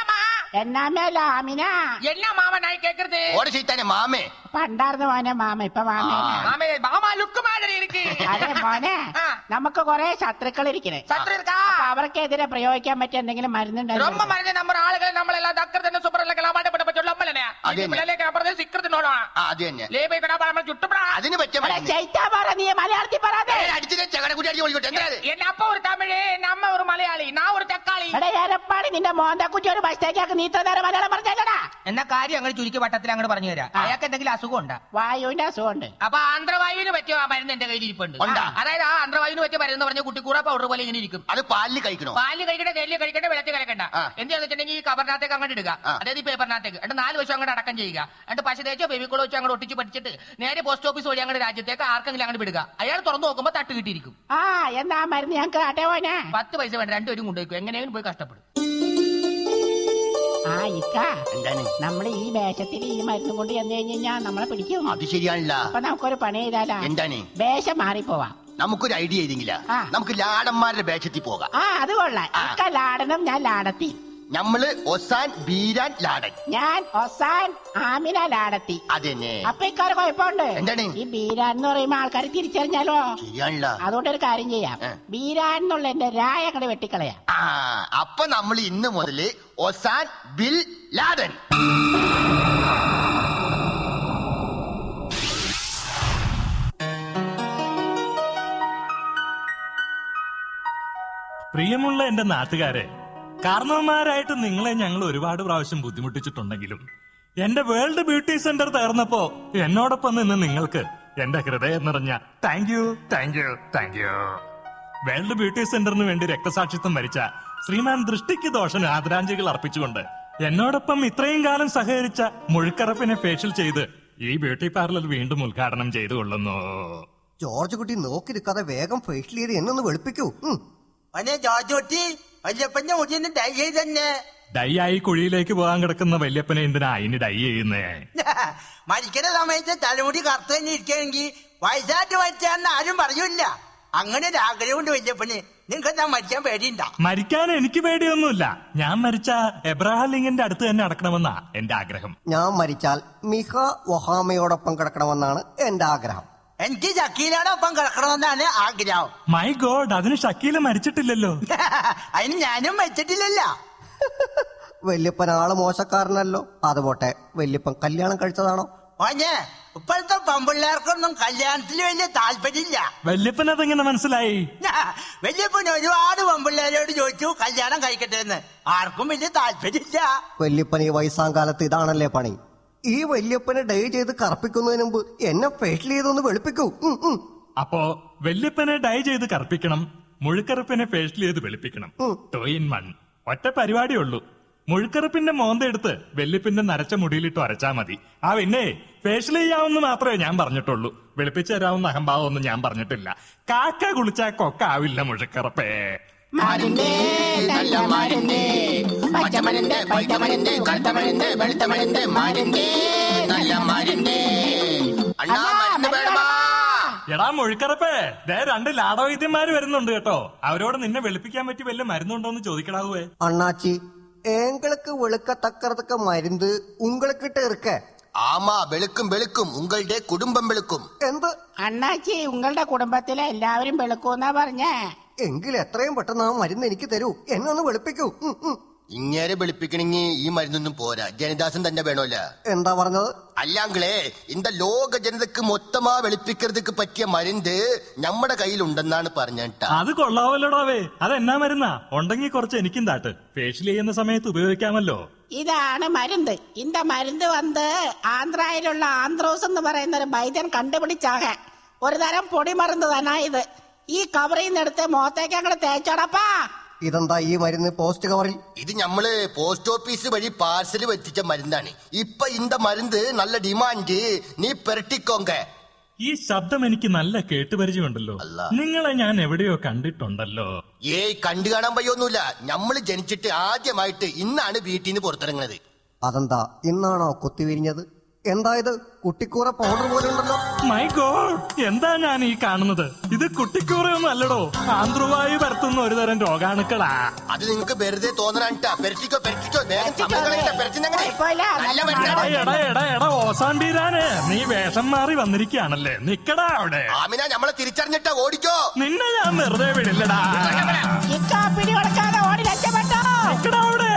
എന്നാമേല ആമിന എന്നാ മാമനായി കേക്കരുത് ഓടെ ചെയ്താനെ മാമേ പണ്ടാർന്ന് മോനെ മാമ ഇപ്പൊ മാമ மாமே மாமா லுக்கு மாதிரி இருக்கு അതെ മോനെ നമുക്ക് കുറെ ശത്രുക്കൾ ഇരിക്കണേ சத்ரு இருக்கா അപ്പൊ അവർക്കെതിരെ പ്രയോഗിക്കാൻ പറ്റിയ എന്തെങ്കിലും മരുന്നുണ്ടോ ரொம்ப மருந்து நம்ம ஆளுகள் நம்மள எல்லாம் தக்கறது சூப்பர் இல்ல மாட்டப்பட்ட பத்தி சொல்லமலனே அது என்ன? பிள்ளைக்கு அப்புறம் சிக்கிறது நோடா ആ അത് തന്നെ ലേബൈ കടാ നമ്മൾ ചുട്ടുപടാ അതിന് പറ്റിയ മരുന്ന്. ചൈത്താ പറ നീ മലയാളത്തിൽ പറയാതെ ഏയ്, അടിച്ചിട്ട് ചകടക്കുട്ടി അടിച്ച് പൊളിക്കട്ടെ എന്താ അത്? എന്നെ അപ്പ ഒരു തമിഴ് നമ്മ ഒരു മലയാളി നാ ഒരു തക്കാളി എടാ എരപ്പാടി നിന്റെ മോന്തക്കുറ്റി ഒരു ബസ്റ്റേക്കാക്ക് നീ ഇത്ര നേരം മലയാളം പറഞ്ഞല്ലടാ എന്നാ കാര്യം അങ്ങനെ ചുരുക്കി വട്ടത്തിൽ അങ്ങോട്ട് പറഞ്ഞു തരാം അയാൾക്ക് എന്തെങ്കിലും അസുഖം ഉണ്ടാ വായുവിന്റെ അസുഖമുണ്ട് അപ്പൊ ആന്ധ്രവായുവിന് പറ്റിയ ആ മരുന്ന് എന്റെ കയ്യിൽ ഇരിപ്പുണ്ട് ഉണ്ടാ? അതായത് ആ ആന്ധ്രവായുവിന് പറ്റിയ മരുന്ന് പറഞ്ഞ കുട്ടിക്കൂറ പൗഡർ പോലെ ഇങ്ങനെ ഇരിക്കും അത് പാലിൽ കഴിക്കണോ പാല് കഴിക്കട്ടെ നെല്ല് കഴിക്കട്ടെ വെള്ളത്തിൽ കലക്കണ്ട ആ. എന്ത് വെച്ചിട്ടുണ്ടെങ്കിൽ ഈ കവറിനകത്തേക്ക് അങ്ങോട്ട് ഇടുക ആ. അതായത് ഈ പേപ്പറിനകത്തേക്ക് എന്നിട്ട് നാല് വശം അങ്ങോട്ട് അടക്കം ചെയ്യുക എന്നിട്ട് പശ തേച്ചോ ബേബിക്കോളോ വെച്ച് അങ്ങോട്ട് ഒട്ടിച്ച് പഠിച്ചിട്ട് നേരെ പോസ്റ്റ് ഓഫീസ് വഴി അങ്ങോട്ട് രാജ്യത്തേക്ക് ആർക്കെങ്കിലും അങ്ങോട്ട് വിടുക അയാൾ തുറന്നു നോക്കുമ്പോൾ തട്ട് കിട്ടിയിരിക്കും ആ എന്നാ ആ മരുന്ന് ഞങ്ങൾക്ക് ആട്ടെ പോനെ പത്ത് പൈസ വേണ്ട രണ്ടുപേരും കൊണ്ടുപോയിക്കും എങ്ങനെയും പോയി കഷ്ടപ്പെടും ആ ഇക്ക എന്താണ് നമ്മൾ ഈ വേഷത്തിൽ ഈ മരുന്ന് കൊണ്ട് ചെന്ന് കഴിഞ്ഞാ നമ്മളെ പിടിക്കും അത് ശരിയാണല്ല അപ്പൊ നമുക്കൊരു പണി ചെയ്താലാ എന്താണ് വേഷം മാറിപ്പോവാ നമുക്കൊരു ഐഡിയ ചെയ്തെങ്കില ആ. നമുക്ക് ലാടന്മാരുടെ വേഷത്തിൽ പോകാം ആ അത് കൊള്ളാം ഇക്ക ലാടനം ഞാൻ ലാടത്തി നമ്മള് ഒസാൻ ബീരാൻ ലാടൻ ഞാൻ ഒസാൻ ആമിന ലാടത്തി അതെന്നെ അപ്പൊ ഇക്കാര് കുഴപ്പമുണ്ട് എന്താണ്? ഈ ബീരാൻ എന്ന് പറയുമ്പോ ആൾക്കാർ തിരിച്ചറിഞ്ഞാലോ ശരിയാണല്ല അതുകൊണ്ട് ഒരു കാര്യം ചെയ്യാം ഏ. ബീരാൻ എന്നുള്ള എന്റെ രായ അങ്ങോട്ട് വെട്ടിക്കളയാം ആ അപ്പൊ നമ്മൾ ഇന്ന് മുതല് ഒസാൻ ബിൽ ലാഡൻ പ്രിയമുള്ള എന്റെ നാട്ടുകാരെ കാരണവന്മാരായിട്ട് നിങ്ങളെ ഞങ്ങൾ ഒരുപാട് പ്രാവശ്യം ബുദ്ധിമുട്ടിച്ചിട്ടുണ്ടെങ്കിലും എന്റെ വേൾഡ് ബ്യൂട്ടി സെന്റർ തീർന്നപ്പോ എന്നോടൊപ്പം നിന്ന് നിങ്ങൾക്ക് എന്റെ ഹൃദയം നിറഞ്ഞ thank you thank you thank you world beauty സെന്ററിന് വേണ്ടി രക്തസാക്ഷിത്വം വരിച്ച ശ്രീമാൻ ദൃഷ്ടിക്ക് ദോഷന് ആദരാഞ്ജലികൾ അർപ്പിച്ചുകൊണ്ട് എന്നോടൊപ്പം ഇത്രയും കാലം സഹകരിച്ച മുഴുക്കറപ്പിനെ ഫേഷ്യൽ ചെയ്ത് ഈ ബ്യൂട്ടി പാർലർ വീണ്ടും ഉദ്ഘാടനം ചെയ്തു കൊള്ളുന്നു ജോർജ് കുട്ടി നോക്കി നിൽക്കാതെ വേഗം ഫേഷ്യൽ ചെയ്ത് എന്നൊന്ന് വെളുപ്പിക്കൂ ഉം. അനെ ജോജോട്ടി വല്യപ്പന്റെ മുടിയൊന്ന് ഡൈ ചെയ്തന്നെ ഡൈ ആയി കുഴിയിലേക്ക് പോകാൻ കിടക്കുന്ന വല്യപ്പനെ എന്തിനാ അതിന് ഡൈ ചെയ്യുന്നേ മരിക്കുന്ന സമയത്ത് തലമുടി കറുത്ത് തന്നെ ഇരിക്കുകയാണെങ്കിൽ വയസ്സായിട്ട് മരിച്ചാന്ന് ആരും പറയൂല അങ്ങനെ ഒരു ആഗ്രഹമുണ്ട് വല്യപ്പന് നിങ്ങൾക്ക് എന്താ മരിക്കാൻ പേടിയുണ്ടാ മരിക്കാൻ എനിക്ക് പേടിയൊന്നുമില്ല ഞാൻ മരിച്ച എബ്രഹാം ലിങ്കിന്റെ അടുത്ത് തന്നെ അടക്കണമെന്നാ എന്റെ ആഗ്രഹം ഞാൻ മരിച്ചാൽ മിഹ ഒഹാമയോടൊപ്പം കിടക്കണമെന്നാണ് എന്റെ ആഗ്രഹം എനിക്ക് ചക്കീലോടൊപ്പം കിടക്കണമെന്നാണ് ആഗ്രഹം മൈ ഗോഡ് അതിന് ഷക്കീല മരിച്ചിട്ടില്ലല്ലോ അതിന് ഞാനും മരിച്ചിട്ടില്ലല്ലോ വല്യപ്പൻ ആള് മോശക്കാരനല്ലോ അത് പോട്ടെ വല്യപ്പൻ കല്യാണം കഴിച്ചതാണോ ഓഞ്ഞേ ഇപ്പോഴത്തെ പെമ്പിള്ളേർക്കൊന്നും കല്യാണത്തിൽ വലിയ താല്പര്യമില്ല വല്യപ്പൻ അതെങ്ങനെ മനസ്സിലായി വല്യപ്പൻ ഒരുപാട് പെമ്പിള്ളേരോട് ചോദിച്ചു കല്യാണം കഴിക്കട്ടെ എന്ന് ആർക്കും വലിയ താല്പര്യമില്ല വല്യപ്പൻ ഈ വയസ്സാം കാലത്ത് ഇതാണല്ലേ പണി ഈ വല്യപ്പനെ ഡേ ചെയ്ത് കറപ്പിക്കുന്നതിന് മുമ്പ് എന്നെ ഫേഷ്യൽ ചെയ്തൊന്ന് വെളുപ്പിക്കൂ ഉം, ഉം. അപ്പോ വല്യപ്പനെ ഡൈ ചെയ്ത് കറുപ്പിക്കണം മുഴുക്കറുപ്പിനെ ഫേഷ്യൽ ചെയ്ത് വെളുപ്പിക്കണം ടു ഇൻ വൺ ഒറ്റ പരിപാടിയേ ഉള്ളൂ മുഴുക്കറുപ്പിന്റെ മോന്ത എടുത്ത് വല്യപ്പിന്റെ നരച്ച മുടിയിലിട്ട് അരച്ചാ മതി ആ പിന്നെ ഫേഷ്യൽ ചെയ്യാവുന്ന മാത്രമേ ഞാൻ പറഞ്ഞിട്ടുള്ളൂ വെളുപ്പിച്ച് തരാവുന്ന അഹംഭാവമൊന്നും ഞാൻ പറഞ്ഞിട്ടില്ല കാക്ക കുളിച്ചാ കൊക്ക ആവില്ല മുഴുക്കറുപ്പേ മരുന്നേ നല്ല മരുന്നേ പച്ചമരുന്ന് പൈറ്റമരുന്ന് കറുത്തമരുന്ന് വെളുത്തമരുന്ന് മരുന്നേ നല്ല മരുന്നേ അണ്ണാ മരുന്ന് വേണമാ എടാ മുഴുക്കറപ്പേ ദേ രണ്ട് ലാടവൈദ്യന്മാര് വരുന്നുണ്ട് കേട്ടോ അവരോട് നിന്നെ വെളുപ്പിക്കാൻ പറ്റി വല്ല മരുന്നുണ്ടോന്ന് ചോദിക്കടാവേ അണ്ണാച്ചി എங்களுக்கு വെളുക്കത്തക്കறதுக்கு മരുന്ന് ഉங்களுക്കിട്ട് ഇരിക്ക ആമാ വെളുക്കും വെളുക്കും ഉങ്ങളുടെ കുടുംബം വെളുക്കും എന്ത് അണ്ണാച്ചി ഉങ്ങളുടെ കുടുംബത്തിലെ എല്ലാവരും വെളുക്കൂന്നാ പറഞ്ഞേ എങ്കിൽ എത്രയും പെട്ടെന്ന് ആ മരുന്ന് എനിക്ക് തരൂ എന്നെ ഒന്ന് വെളുപ്പിക്കൂ ഉം, ഉം. ഇങ്ങേരെ വെളുപ്പിക്കണമെങ്കിൽ ഈ മരുന്നൊന്നും പോരാ ജനദാസൻ തന്നെ വേണമല്ല എന്താ പറഞ്ഞത് അല്ലാങ്കളെ இந்த ലോക ജനതക്ക് മൊത്തമാ വെളുപ്പിக்கிறதுக்கு പറ്റിയ മരുന്ന് നമ്മുടെ കയ്യിലുണ്ടെന്നാണ് പറഞ്ഞിട്ടാ അത് കൊള്ളാവല്ലോടാവേ അതെന്നാ മരുന്നാ ഉണ്ടെങ്കിൽ കുറച്ച് എനിക്കും താട്ട് ഫേഷ്യൽ ചെയ്യുന്ന സമയത്ത് ഉപയോഗിക്കാമല്ലോ ഇതാണ് മരുന്ന് இந்த മരുന്ന് വന്ന് ആന്ധ്രയിലുള്ള ആന്ത്രോസ് എന്ന് പറയുന്ന ഒരു വൈദ്യൻ കണ്ടുപിടിച്ചാക ഒരു തരം പൊടി മരുന്ന് തന്നെ ഇത് ഈ കവറിൽ നിന്ന് എടുത്ത് മുഖത്തേക്ക് അങ്ങോട്ട് തേച്ചോടപ്പാ ഇതെന്താ ഈ മരുന്ന് പോസ്റ്റ് കവറിൽ ഇത് നമ്മള് പോസ്റ്റ് ഓഫീസ് വഴി പാർസൽ എത്തിച്ച മരുന്നാണ് ഇപ്പൊ ഇന്ത മരുന്ന് നല്ല ഡിമാൻഡ് നീ പെരട്ടിക്കോങ്ക ഈ ശബ്ദം എനിക്ക് നല്ല കേട്ടുപരിചയമുണ്ടല്ലോ നിങ്ങളെ ഞാൻ എവിടെയോ കണ്ടിട്ടുണ്ടല്ലോ ഏയ് കണ്ടു കാണാൻ വയ്യൊന്നുമില്ല നമ്മള് ജനിച്ചിട്ട് ആദ്യമായിട്ട് ഇന്നാണ് വീട്ടിൽ നിന്ന് പുറത്തിറങ്ങുന്നത് അതെന്താ ഇന്നാണോ കുത്തിവിരിഞ്ഞത് എന്താ ഇത് കുട്ടിക്കൂറ പൗഡർ പോലെ ഉണ്ടല്ലോ മൈ ഗോഡ് എന്താ ഞാൻ ഈ കാണുന്നത് ഇത് കുട്ടിക്കൂറയൊന്നും അല്ലടോ ആന്ത്രുവായു പരത്തുന്ന ഒരു തരം രോഗാണുക്കളാ അത് നിങ്ങക്ക് വെറുതെ തോന്നണാട്ടാ പെരട്ടിക്കോ പെരട്ടിക്കോ വേഗം സമയം കളയണ്ട, പെരട്ടുന്നങ്ങനെ. നല്ല എടാ മരുന്നാണ്. എടാ എടാ എടാ ഓസാണ്ടീരാനെ നീ വേഷം മാറി വന്നിരിക്കുകയാണല്ലേ നിക്കടാ അവിടെ ആമിന നമ്മളെ തിരിച്ചറിഞ്ഞിട്ടാ ഓടിക്കോ നിന്നെ ഞാൻ വെറുതെ വിടില്ലടാ ഇക്കാ പിടി കൊടുക്കാതെ ഓടി രക്ഷപ്പെട്ടോ നിക്കടാ അവിടെ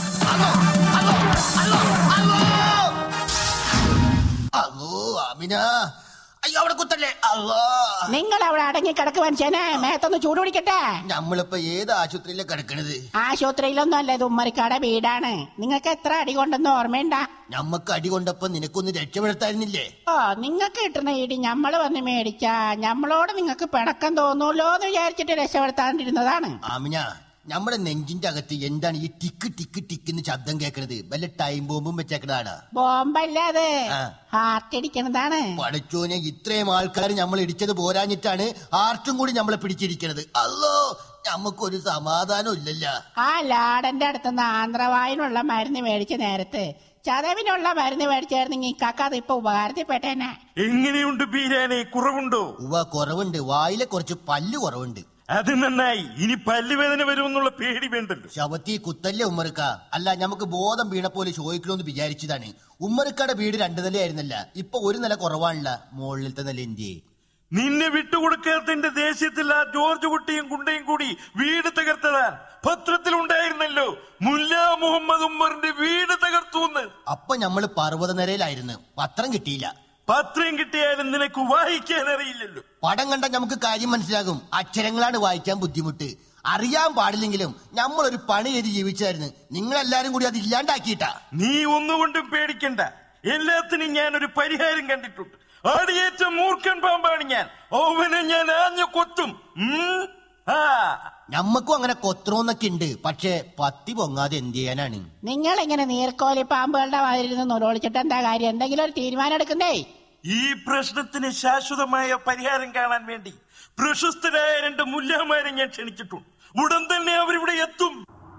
അല്ലോ ആമിന അയ്യോ അവിടെ കുത്തല്ലേ അല്ലോ നിങ്ങൾ അവിടെ അടങ്ങി കിടക്ക് മനുഷ്യനെ മേത്തൊന്ന് ചൂട് പിടിക്കട്ടെ നമ്മളിപ്പോ ഏത് ആശുപത്രിയിലാ കിടക്കണത് ആശുപത്രിയിലൊന്നും അല്ല ഇത് ഉമ്മറിക്കാടെ വീടാണ് നിങ്ങൾക്ക് എത്ര അടി കൊണ്ടെന്ന് ഓർമ്മയുണ്ടാ നമ്മക്ക് അടി കൊണ്ടപ്പോ നിനക്കൊന്ന് രക്ഷപ്പെടുത്തായിരുന്നില്ലേ ഓ നിങ്ങൾക്ക് കിട്ടുന്ന ഇടി ഞമ്മള് വന്ന് മേടിച്ചാ ഞമ്മളോട് നിങ്ങൾക്ക് പിണക്കം തോന്നൂല്ലോ എന്ന് വിചാരിച്ചിട്ട് രക്ഷപ്പെടുത്താണ്ടിരുന്നതാണ് ആമിന നമ്മുടെ നെഞ്ചിന്റെ അകത്ത് എന്താണ് ഈ ടിക്ക് ടിക്ക് ടിക്ക് എന്ന് ശബ്ദം കേൾക്കണത് വല്ല ടൈം ബോംബും വെച്ചേക്കണതാണ് ബോംബല്ല അത് ആ. ഹാർട്ട് ഇടിക്കണതാണ് പഠിച്ചോനെ ഇത്രയും ആൾക്കാർ നമ്മൾ ഇടിച്ചത് പോരാഞ്ഞിട്ടാണ് ആർട്ടും കൂടി നമ്മളെ പിടിച്ചിരിക്കണത് അല്ലോ നമുക്കൊരു സമാധാനം ഇല്ലല്ല ആ ലാടന്റെ അടുത്തുനിന്ന് ആന്ധ്രവായനുള്ള മരുന്ന് മേടിച്ച നേരത്ത് ചതവിനുള്ള മരുന്ന് മേടിച്ചായിരുന്നെങ്കിൽ ഇക്കാക്ക അത് ഇപ്പൊ ഉപകാരത്തിൽപ്പെട്ടേനെ എങ്ങനെയുണ്ട് ബീരാനെ കുറവുണ്ടോ ഉവ്വ കുറവുണ്ട് വായിലെ കുറച്ച് പല്ല് കുറവുണ്ട് അത് നന്നായി ഇനി പല്ലുവേദന വരുമെന്നുള്ള പേടി വേണ്ടല്ലോ ശവത്തി കുത്തല്ലേ ഉമ്മറുക്ക അല്ല നമുക്ക് ബോധം വീണപ്പോലെ ചോദിക്കണമെന്ന് വിചാരിച്ചതാണ് ഉമ്മറുക്കയുടെ വീട് രണ്ടു നിലയായിരുന്നല്ല ഇപ്പൊ ഒരു നില കുറവാണല്ല മുകളിലത്തെ നില എന്തിയെ നിന്നെ വിട്ടുകൊടുക്കാത്തതിന്റെ ദേഷ്യത്തിൽ ആ ജോർജ് കുട്ടിയും കുണ്ടയും കൂടി വീട് തകർത്തതാ പത്രത്തിൽ ഉണ്ടായിരുന്നല്ലോ മുല്ല മുഹമ്മദ് ഉമ്മറിന്റെ വീട് തകർത്തു അപ്പൊ നമ്മള് പർവ്വതനിരയിലായിരുന്നു പത്രം കിട്ടിയില്ല പത്രം കിട്ടിയാലും നിനക്ക് വായിക്കാൻ അറിയില്ലല്ലോ പടം കണ്ടാൽ നമുക്ക് കാര്യം മനസ്സിലാകും അക്ഷരങ്ങളാണ് വായിക്കാൻ ബുദ്ധിമുട്ട് അറിയാൻ പാടില്ലെങ്കിലും നമ്മൾ ഒരു പണി ചെയ്ത് ജീവിച്ചായിരുന്നു നിങ്ങളെല്ലാരും കൂടി അത് ഇല്ലാണ്ടാക്കിയിട്ടാ നീ ഒന്നുകൊണ്ടും പേടിക്കണ്ട എല്ലാത്തിനും ഞാൻ ഒരു പരിഹാരം കണ്ടിട്ടുണ്ട് ആടിയേറ്റ മൂർഖൻ പാമ്പാണ് ഞാൻ ഓവനെ ഞാൻ ആഞ്ഞു കൊത്തും ഉം? ആ നമ്മക്കും അങ്ങനെ കൊത്രോന്നൊക്കെ ഉണ്ട് പക്ഷെ പത്തി പൊങ്ങാതെ എന്ത് ചെയ്യാനാണ് നിങ്ങൾ ഇങ്ങനെ നീർക്കോലി പാമ്പുകളുടെ വാതിലിരുന്ന് നുരോളിച്ചിട്ട് എന്താ കാര്യം എന്തെങ്കിലും ഒരു തീരുമാനം എടുക്കുന്നേ ഈ പ്രശ്നത്തിന് ശാശ്വതമായ പരിഹാരം കാണാൻ വേണ്ടി പ്രശസ്തരായ രണ്ട് മുല്ലമാരെ ഞാൻ ക്ഷണിച്ചിട്ടുണ്ട് ഉടൻ തന്നെ അവരിവിടെ എത്തും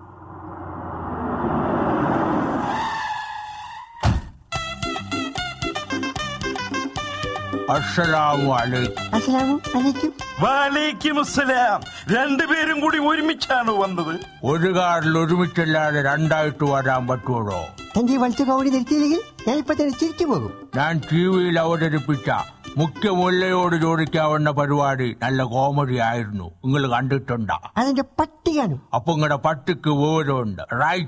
വാലേക്കും അസ്സലാം രണ്ടുപേരും കൂടി ഒരുമിച്ചാണ് വന്നത് ഒരു കാറിൽ ഒരുമിച്ചല്ലാതെ രണ്ടായിട്ട് വരാൻ പറ്റുള്ളൂ തന്റെ വലത്ത് കവടി നിർത്തിയില്ലെങ്കിൽ ഞാൻ ഇപ്പൊ തന്നെ തിരിച്ചു പോകും ഞാൻ ടി വിയിൽ അവതരിപ്പിച്ച മുഖ്യ മുല്ലയോട് ചോദിക്കാവുന്ന പരിപാടി നല്ല കോമഡി ആയിരുന്നു നിങ്ങൾ കണ്ടിട്ടുണ്ടാ അതിന്റെ പട്ടികാനും അപ്പൊ നിങ്ങളുടെ പട്ടിക്ക് വിവരമുണ്ട് റൈറ്റ്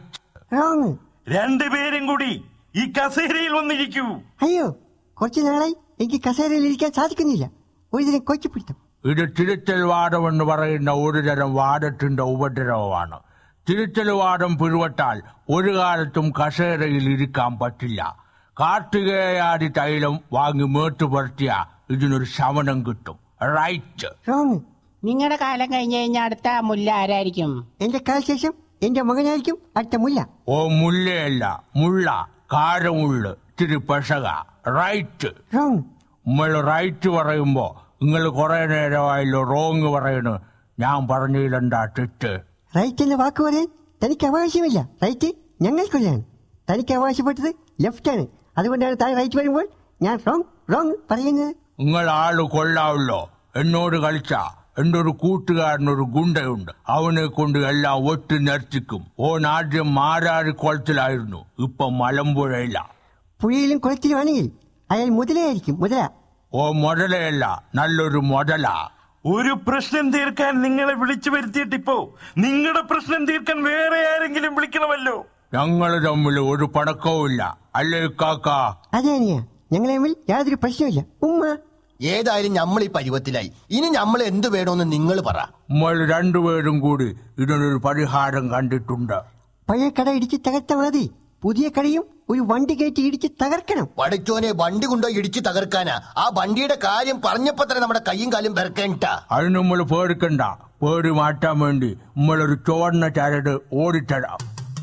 റോങ് രണ്ടുപേരും കൂടി ഈ കസേരയിൽ വന്നിരിക്കൂ അയ്യോ കുറച്ചു നാളായി എനിക്ക് കസേരയിൽ ഇരിക്കാൻ സാധിക്കുന്നില്ല ഒരു ദിനം കൊച്ചു പിടുത്തം ഇത് തിരുത്തൽ വാദം എന്ന് പറയുന്ന ഒരു തരം വാദത്തിന്റെ ഉപദ്രവമാണ് തിരുത്തൽ വാദം പിഴുവട്ടാൽ ഒരു കാലത്തും കസേരയിൽ ഇരിക്കാൻ പറ്റില്ല കാർത്തികേയാദി തൈലം വാങ്ങി മേട്ട് പുറത്തിയ ഇതിനൊരു ശമനം കിട്ടും റൈറ്റ് റോങ് നിങ്ങളുടെ കാലം കഴിഞ്ഞ് കഴിഞ്ഞാൽ അടുത്ത മുല്ല ആരായിരിക്കും എന്റെ കാലശേഷം എന്റെ മകനായിരിക്കും അടുത്ത മുല്ല ഓ മുല്ലയല്ല മുള്ള കാരമുള്ള് തിരി പെശക റൈറ്റ് റോങ് നമ്മൾ റൈറ്റ് പറയുമ്പോ നിങ്ങൾ കുറെ നേരമായല്ലോ റോങ് പറയണ് ഞാൻ പറഞ്ഞതിലെന്താ തെറ്റ് റൈറ്റ് എന്ന വാക്ക് പറയാൻ തനിക്ക് അവകാശമില്ല റൈറ്റ് ഞങ്ങൾക്കുള്ളതാണ് തനിക്ക് അവകാശപ്പെട്ടത് ലെഫ്റ്റ് ആണ് അതുകൊണ്ടാണ് താൻ റൈറ്റ് വരുമ്പോൾ ഞാൻ റോങ് റോങ് പറയുന്നത് നിങ്ങൾ ആള് കൊള്ളാവല്ലോ എന്നോട് കളിച്ച എന്റെ ഒരു കൂട്ടുകാരനൊരു ഗുണ്ടയുണ്ട് അവനെ കൊണ്ട് എല്ലാം ഒട്ടി നിർത്തിക്കും ഓൻ ആദ്യം മാരാരി കുളത്തിലായിരുന്നു ഇപ്പൊ മലമ്പുഴയില്ല പുഴയിലും കുളത്തിലുമാണെങ്കിൽ അയാൾ മുതലയായിരിക്കും മുതല ഓ മുതലയല്ല നല്ലൊരു മുതലാ ഒരു പ്രശ്നം തീർക്കാൻ നിങ്ങളെ വിളിച്ചു വരുത്തിയിട്ടിപ്പോ നിങ്ങളുടെ പ്രശ്നം തീർക്കാൻ വേറെ ആരെങ്കിലും വിളിക്കണമല്ലോ ഞങ്ങൾ തമ്മിൽ ഒരു പണക്കവുമില്ല അല്ലേ കാക്ക അതെ അനിയ ഞങ്ങൾ തമ്മിൽ യാതൊരു പ്രശ്നമില്ല ഉമ്മ ഏതായാലും നമ്മൾ ഈ പരുവത്തിലായി ഇനി നമ്മൾ എന്ത് വേണമെന്ന് നിങ്ങൾ പറ നമ്മൾ രണ്ടുപേരും കൂടി ഇതിനൊരു പരിഹാരം കണ്ടിട്ടുണ്ട് പഴയ കട ഇടിച്ച് തകർത്ത മതി പുതിയ കടയും ഒരു വണ്ടി കയറ്റി ഇടിച്ച് തകർക്കണം പഠിച്ചോനെ വണ്ടി കൊണ്ടോ ഇടിച്ച് തകർക്കാനാ ആ വണ്ടിയുടെ കാര്യം പറഞ്ഞപ്പോ തന്നെ നമ്മുടെ കൈയും കാലും പെരക്കേണ്ട അത് നമ്മൾ പേടിക്കണ്ട പേടി മാറ്റാൻ വേണ്ടി നമ്മളൊരു ചുവന്ന ചരട് ഓടിത്തരാം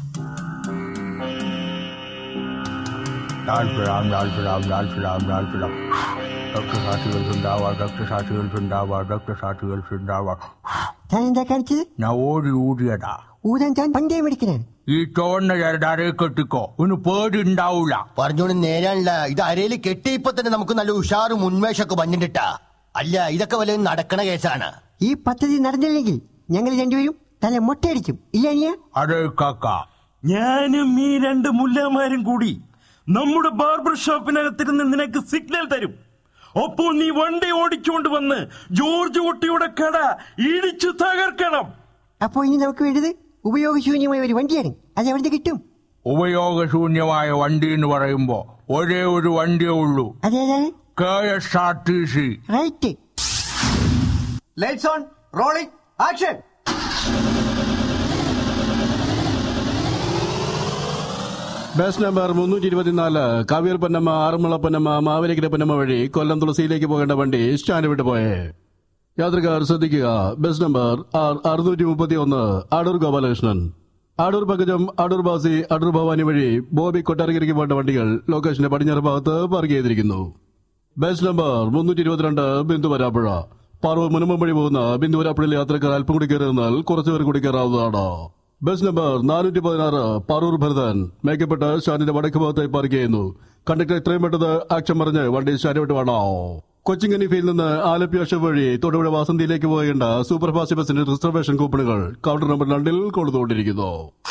ലാൽപിടാം ലാൽപിടാം ലാൽപിടാം ലാൽപിടാം രക്തസാക്ഷികൾ ഉണ്ടാവാ രക്തസാക്ഷികൾ ഉണ്ടാവാ രക്തസാക്ഷികൾ ഉണ്ടാവാ താൻ എന്താ കാണിച്ചത് ഞാൻ ഓടി ഊടിയതാ ഊരാൻ താൻ പണ്ടേ മേടിക്കണാണ് ഈ ചുവന്ന ചരട് അരയെ കെട്ടിക്കോ ഒന്ന് പേടി ഉണ്ടാവൂല പറഞ്ഞോണ്ട് നേരാണല്ല ഇത് അരയിൽ കെട്ടിയപ്പോ തന്നെ നമുക്ക് നല്ല ഉഷാറും ഉന്മേഷമൊക്കെ വന്നിട്ടാ അല്ല ഇതൊക്കെ വല്ല നടക്കണ കേസാണ് ഈ പദ്ധതി നടന്നില്ലെങ്കിൽ ഞങ്ങൾ രണ്ടുപേരും തല മൊട്ടയടിക്കും ഇല്ല അനിയ അതെ കാക്ക ഞാനും ഈ രണ്ട് മുല്ലമാരും കൂടി നമ്മുടെ ബാർബർ ഷോപ്പിനകത്തിരുന്ന് നിനക്ക് സിഗ്നൽ തരും അപ്പോ നീ വണ്ടി ഓടിച്ചുകൊണ്ട് വന്ന് ജോർജ് കുട്ടിയുടെ കട ഇടിച്ചു തകർക്കണം അപ്പോ ഇനി നമുക്ക് വേണ്ടത് ഉപയോഗശൂന്യമായ ഒരു വണ്ടിയാണ് അത് എവിടെ കിട്ടും ഉപയോഗശൂന്യമായ വണ്ടി എന്ന് പറയുമ്പോ ഒരേ ഒരു വണ്ടിയേ ഉള്ളൂ അതേതാണ് K S R T C right lights on rolling action bus number മുന്നൂറ്റി ഇരുപത്തിനാല് കാവ്യർ പൊന്നമ്മ ആറന്മുള പൊന്നമ്മ മാവേലിക്കര പൊന്നമ്മ വഴി കൊല്ലം തുളസിയിലേക്ക് പോകേണ്ട വണ്ടി സ്റ്റാൻഡ് വിട്ടു പോയേ യാത്രക്കാർ ശ്രദ്ധിക്കുക ബസ് നമ്പർ ആർ അറുന്നൂറ്റി മുപ്പത്തി ഒന്ന് അടൂർ ഗോപാലകൃഷ്ണൻ അടൂർ പങ്കജം അടൂർ ബാസി അടൂർ ഭവാനി വഴി ബോബി കൊട്ടാരക്കരയ്ക്ക് പോകേണ്ട വണ്ടികൾ ലൊക്കേഷന്റെ പടിഞ്ഞാറ് ഭാഗത്ത് പാർക്ക് ചെയ്തിരിക്കുന്നു ബസ് നമ്പർ മുന്നൂറ്റി ഇരുപത്തിരണ്ട് ബിന്ദു വരാപ്പുഴ പാർവ മുനമ്പം വഴി പോകുന്ന ബിന്ദു വരാപ്പുഴയിലെ യാത്രക്കാർ അല്പം കൂടി കയറി നിന്നാൽ കുറച്ചു പേർ കൂടി കയറാവുന്നതാണ് ബസ് നമ്പർ നാനൂറ്റി പതിനാറ് പറൂർ ഭരതൻ മേക്കപ്പെട്ട് സ്റ്റാൻഡിന്റെ വടക്ക് ഭാഗത്തായി പാർക്ക് ചെയ്യുന്നു കണ്ടക്ടർ എത്രയും പെട്ടെന്ന് ആക്ഷൻ പറഞ്ഞ് വണ്ടി സ്റ്റാൻഡ് വിട്ട് വേണോ കൊച്ചിങ്ങനിഫയിൽ നിന്ന് ആലപ്പി അശോക് വഴി തൊടുപുഴ വാസന്തിയിലേക്ക് പോകേണ്ട സൂപ്പർ ഫാസ്റ്റ് ബസിന്റെ റിസർവേഷൻ കൂപ്പണുകൾ കൗണ്ടർ നമ്പർ രണ്ടിൽ കൊടുത്തുകൊണ്ടിരിക്കുന്നു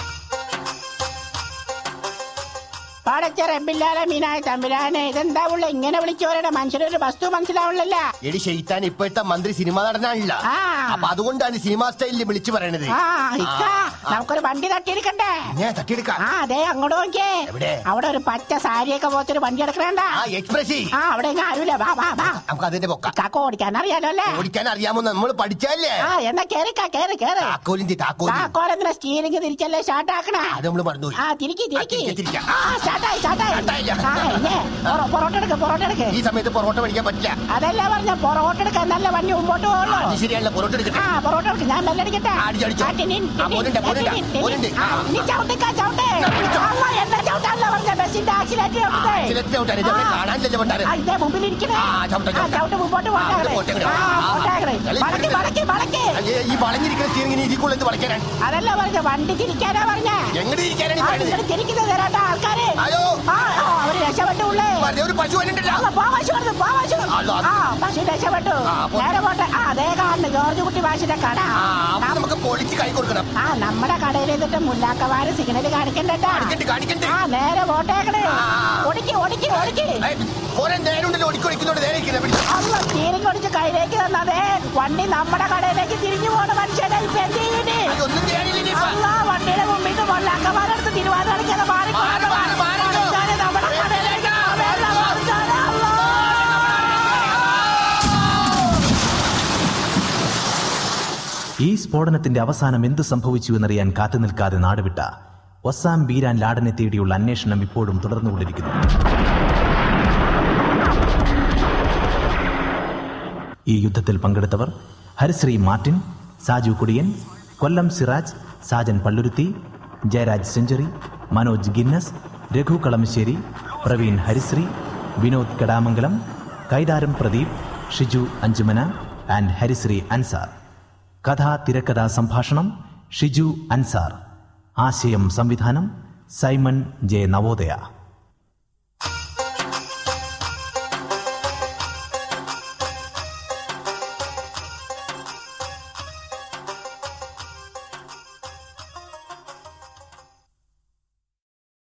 പാടച്ച റബ്ബില്ലാല മീനായ തമ്പുരാനെ ഇതെന്താ ഉള്ള ഇങ്ങനെ വിളിച്ചോരുടെ മനുഷ്യരൊരു വസ്തു മനസ്സിലാവുള്ളല്ല എടി ഷെയ്ത്താൻ ഇപ്പോഴത്തെ മന്ത്രി സിനിമ നടനാണല്ല അപ്പൊ അതുകൊണ്ടാണ് സിനിമാ സ്റ്റൈലിൽ വിളിച്ചു പറയണത് ആ ഇക്ക നമുക്കൊരു വണ്ടി തട്ടിയെടുക്കണ്ടേ ഞാൻ തട്ടിയെടുക്കാം ആ അതെ അങ്ങോട്ട് നോക്കിയേ എവിടെ? അവിടെ ഒരു പച്ച സാരിയൊക്കെ പോത്തൊരു വണ്ടി എടുക്കണ്ട ആ എക്സ്പ്രസ് ആ അവിടെ എങ്ങും ആരുമില്ല വാ വാ വാ നമുക്ക് അതിന്റെ പൊക്ക കാക്ക ഓടിക്കാൻ അറിയാലോ അല്ലേ ഓടിക്കാൻ അറിയാമോ നമ്മൾ പഠിച്ചല്ലേ ആ എന്നാ കേറിക്കാ കേറ് കേറ് താക്കോലിന്റെ താക്കോലി താക്കോലെന്തിനാ സ്റ്റീരിംഗ് തിരിച്ചല്ലേ സ്റ്റാർട്ട് ആക്കണ അത് നമ്മൾ പറഞ്ഞു ആ തിരിക്കി തിരിക്കി തിരിക്കാം, തിരിക്കാം. ആ സ്റ്റാർട്ടായി സ്റ്റാർട്ടായി ആ ഇല്ലേ പൊറോ- പൊറോട്ട എടുക്ക് പൊറോട്ട എടുക്ക് ഈ സമയത്ത് പൊറോട്ട മേടിക്കാൻ പറ്റില്ല അതല്ല പറഞ്ഞ പൊറോട്ട എടുക്കാൻ നല്ല വണ്ടി മുമ്പോട്ട് പോകുള്ളൂ അത് ശരിയാണല്ലോ പൊറോട്ട എടുക്കട്ടെ ആ പൊറോട്ട എടുക്ക് ഞാൻ മെല്ലടിക്കട്ടെ അടിച്ചോ, അടിച്ചോ. ആ, ടിനിൻ, ആ, ടിനിൻ, പോരുണ്ട്, പോരുണ്ട്, ടിനിൻ, ടിനിൻ. പോരുണ്ട്. ആ, നീ ചവിട്ടിക്കാ ചവിട്ടേ അമ്മ എന്നെ ചവിട്ടാനല്ല പറഞ്ഞ ബസ്സിന്റെ ആക്സിലേറ്റർ ആക്സിലേറ്റർ ചവിട്ടാൻ ഇത് അവിടെ കാണാനില്ലല്ലോ പണ്ടാരം. ഇതേ മുമ്പിൽ ഇരിക്കണേ ആ, ചവിട്ടാ, ആ, ചവിട്ടാ. ചവിട്ട് മുമ്പോട്ട് ആ, പോട്ടെ പോട്ടെ, പോട്ടെ. ആ ആ, പോട്ടെ കളി വളക്കി വളക്കി വളക്കി അയ്യേ, ഈ വളഞ്ഞിരിക്കുന്ന സ്റ്റീറിംഗിന് ഇതിക്കുള്ളിൽ വളയ്ക്കാനാണ് അതല്ല പറഞ്ഞ വണ്ടി തിരിക്കാനാ പറഞ്ഞ എങ്ങോട്ട് ഇരിക്കാനാണ് ഈ പറയുന്നത്? തിരിക്കുന്നത് തരാട്ട ആൾക്കാര് അയ്യോ. ആ ആ, അവര് രക്ഷപ്പെട്ടുള്ളേ വെറുതെ ഒരു പശു വന്നിട്ടില്ല പോ പശു കൊടുത്ത് പോ പശു അല്ലോ, അത് ആ പശു രക്ഷപ്പെട്ടു ആ, പോ. നേരെ പോട്ടെ ആ അതേ കാണുന്നു ജോർജ് കുട്ടി ഭാഷയുടെ കട അപ്പൊ നമുക്ക് പൊളിച്ച് കൈ കൊടുക്കണം ആ നമ്മുടെ കടയിൽ എന്നിട്ട് മുല്ലാക്കവാര് സിഗ്നൽ കാണിക്കണ്ടട്ടാ കാണിക്കണ്ട്, കാണിക്കണ്ട്. ആ നേരെ പോട്ടേക്കണേ ഒടിക്ക് ഒടിക്ക് ഒടിക്ക് കുറെ നേരം ഉണ്ടല്ലോ ഒടുക്കി ഒടിക്കുന്നോണ്ട് നേരെ ഇരിക്കുന്നത് പിടിച്ച്. അല്ല സ്റ്റീറിംഗ് ഒടിച്ച് കയ്യിലേക്ക് തന്നതേ വണ്ടി നമ്മുടെ കടയിലേക്ക് തിരിഞ്ഞു പോണ മനുഷ്യനെ ഇപ്പൊ എന്ത് ചെയ്യൂനി? ഒന്നും ചെയ്യാനില്ല ഇനി. ആ, അല്ലാ, വണ്ടിയുടെ മുമ്പിൽ നിന്ന് കൊള്ളാക്കന്മാരെടുത്ത് തിരുവാതിരക്കാതെ മാറി പടച്ചാനെ, നമ്മുടെ കടയിലേക്ക് പോവേണ്ട, പടച്ചാനെ, അല്ലാ. ഈ സ്ഫോടനത്തിന്റെ അവസാനം എന്ത് സംഭവിച്ചു എന്നറിയാൻ കാത്തുനിൽക്കാതെ നാടുവിട്ട ഒസാം ബീരാൻ ലാഡനെ തേടിയുള്ള അന്വേഷണം ഇപ്പോഴും തുടർന്നുകൊണ്ടിരിക്കുന്നു ഈ യുദ്ധത്തിൽ പങ്കെടുത്തവർ ഹരിശ്രീ മാർട്ടിൻ സാജു കുടിയൻ Kollam Siraj Sajan Palluruthy Jayaraj Century Manoj Guinness Raghu Kalamassery Praveen Harisree Vinod Kadamangalam Kaitharam Pradeep Shiju Anchumana and Harisree Ansar കഥ തിരക്കഥ സംഭാഷണം ഷിജു അൻസാർ ആശയം സംവിധാനം സൈമൺ ജെ നവോദയ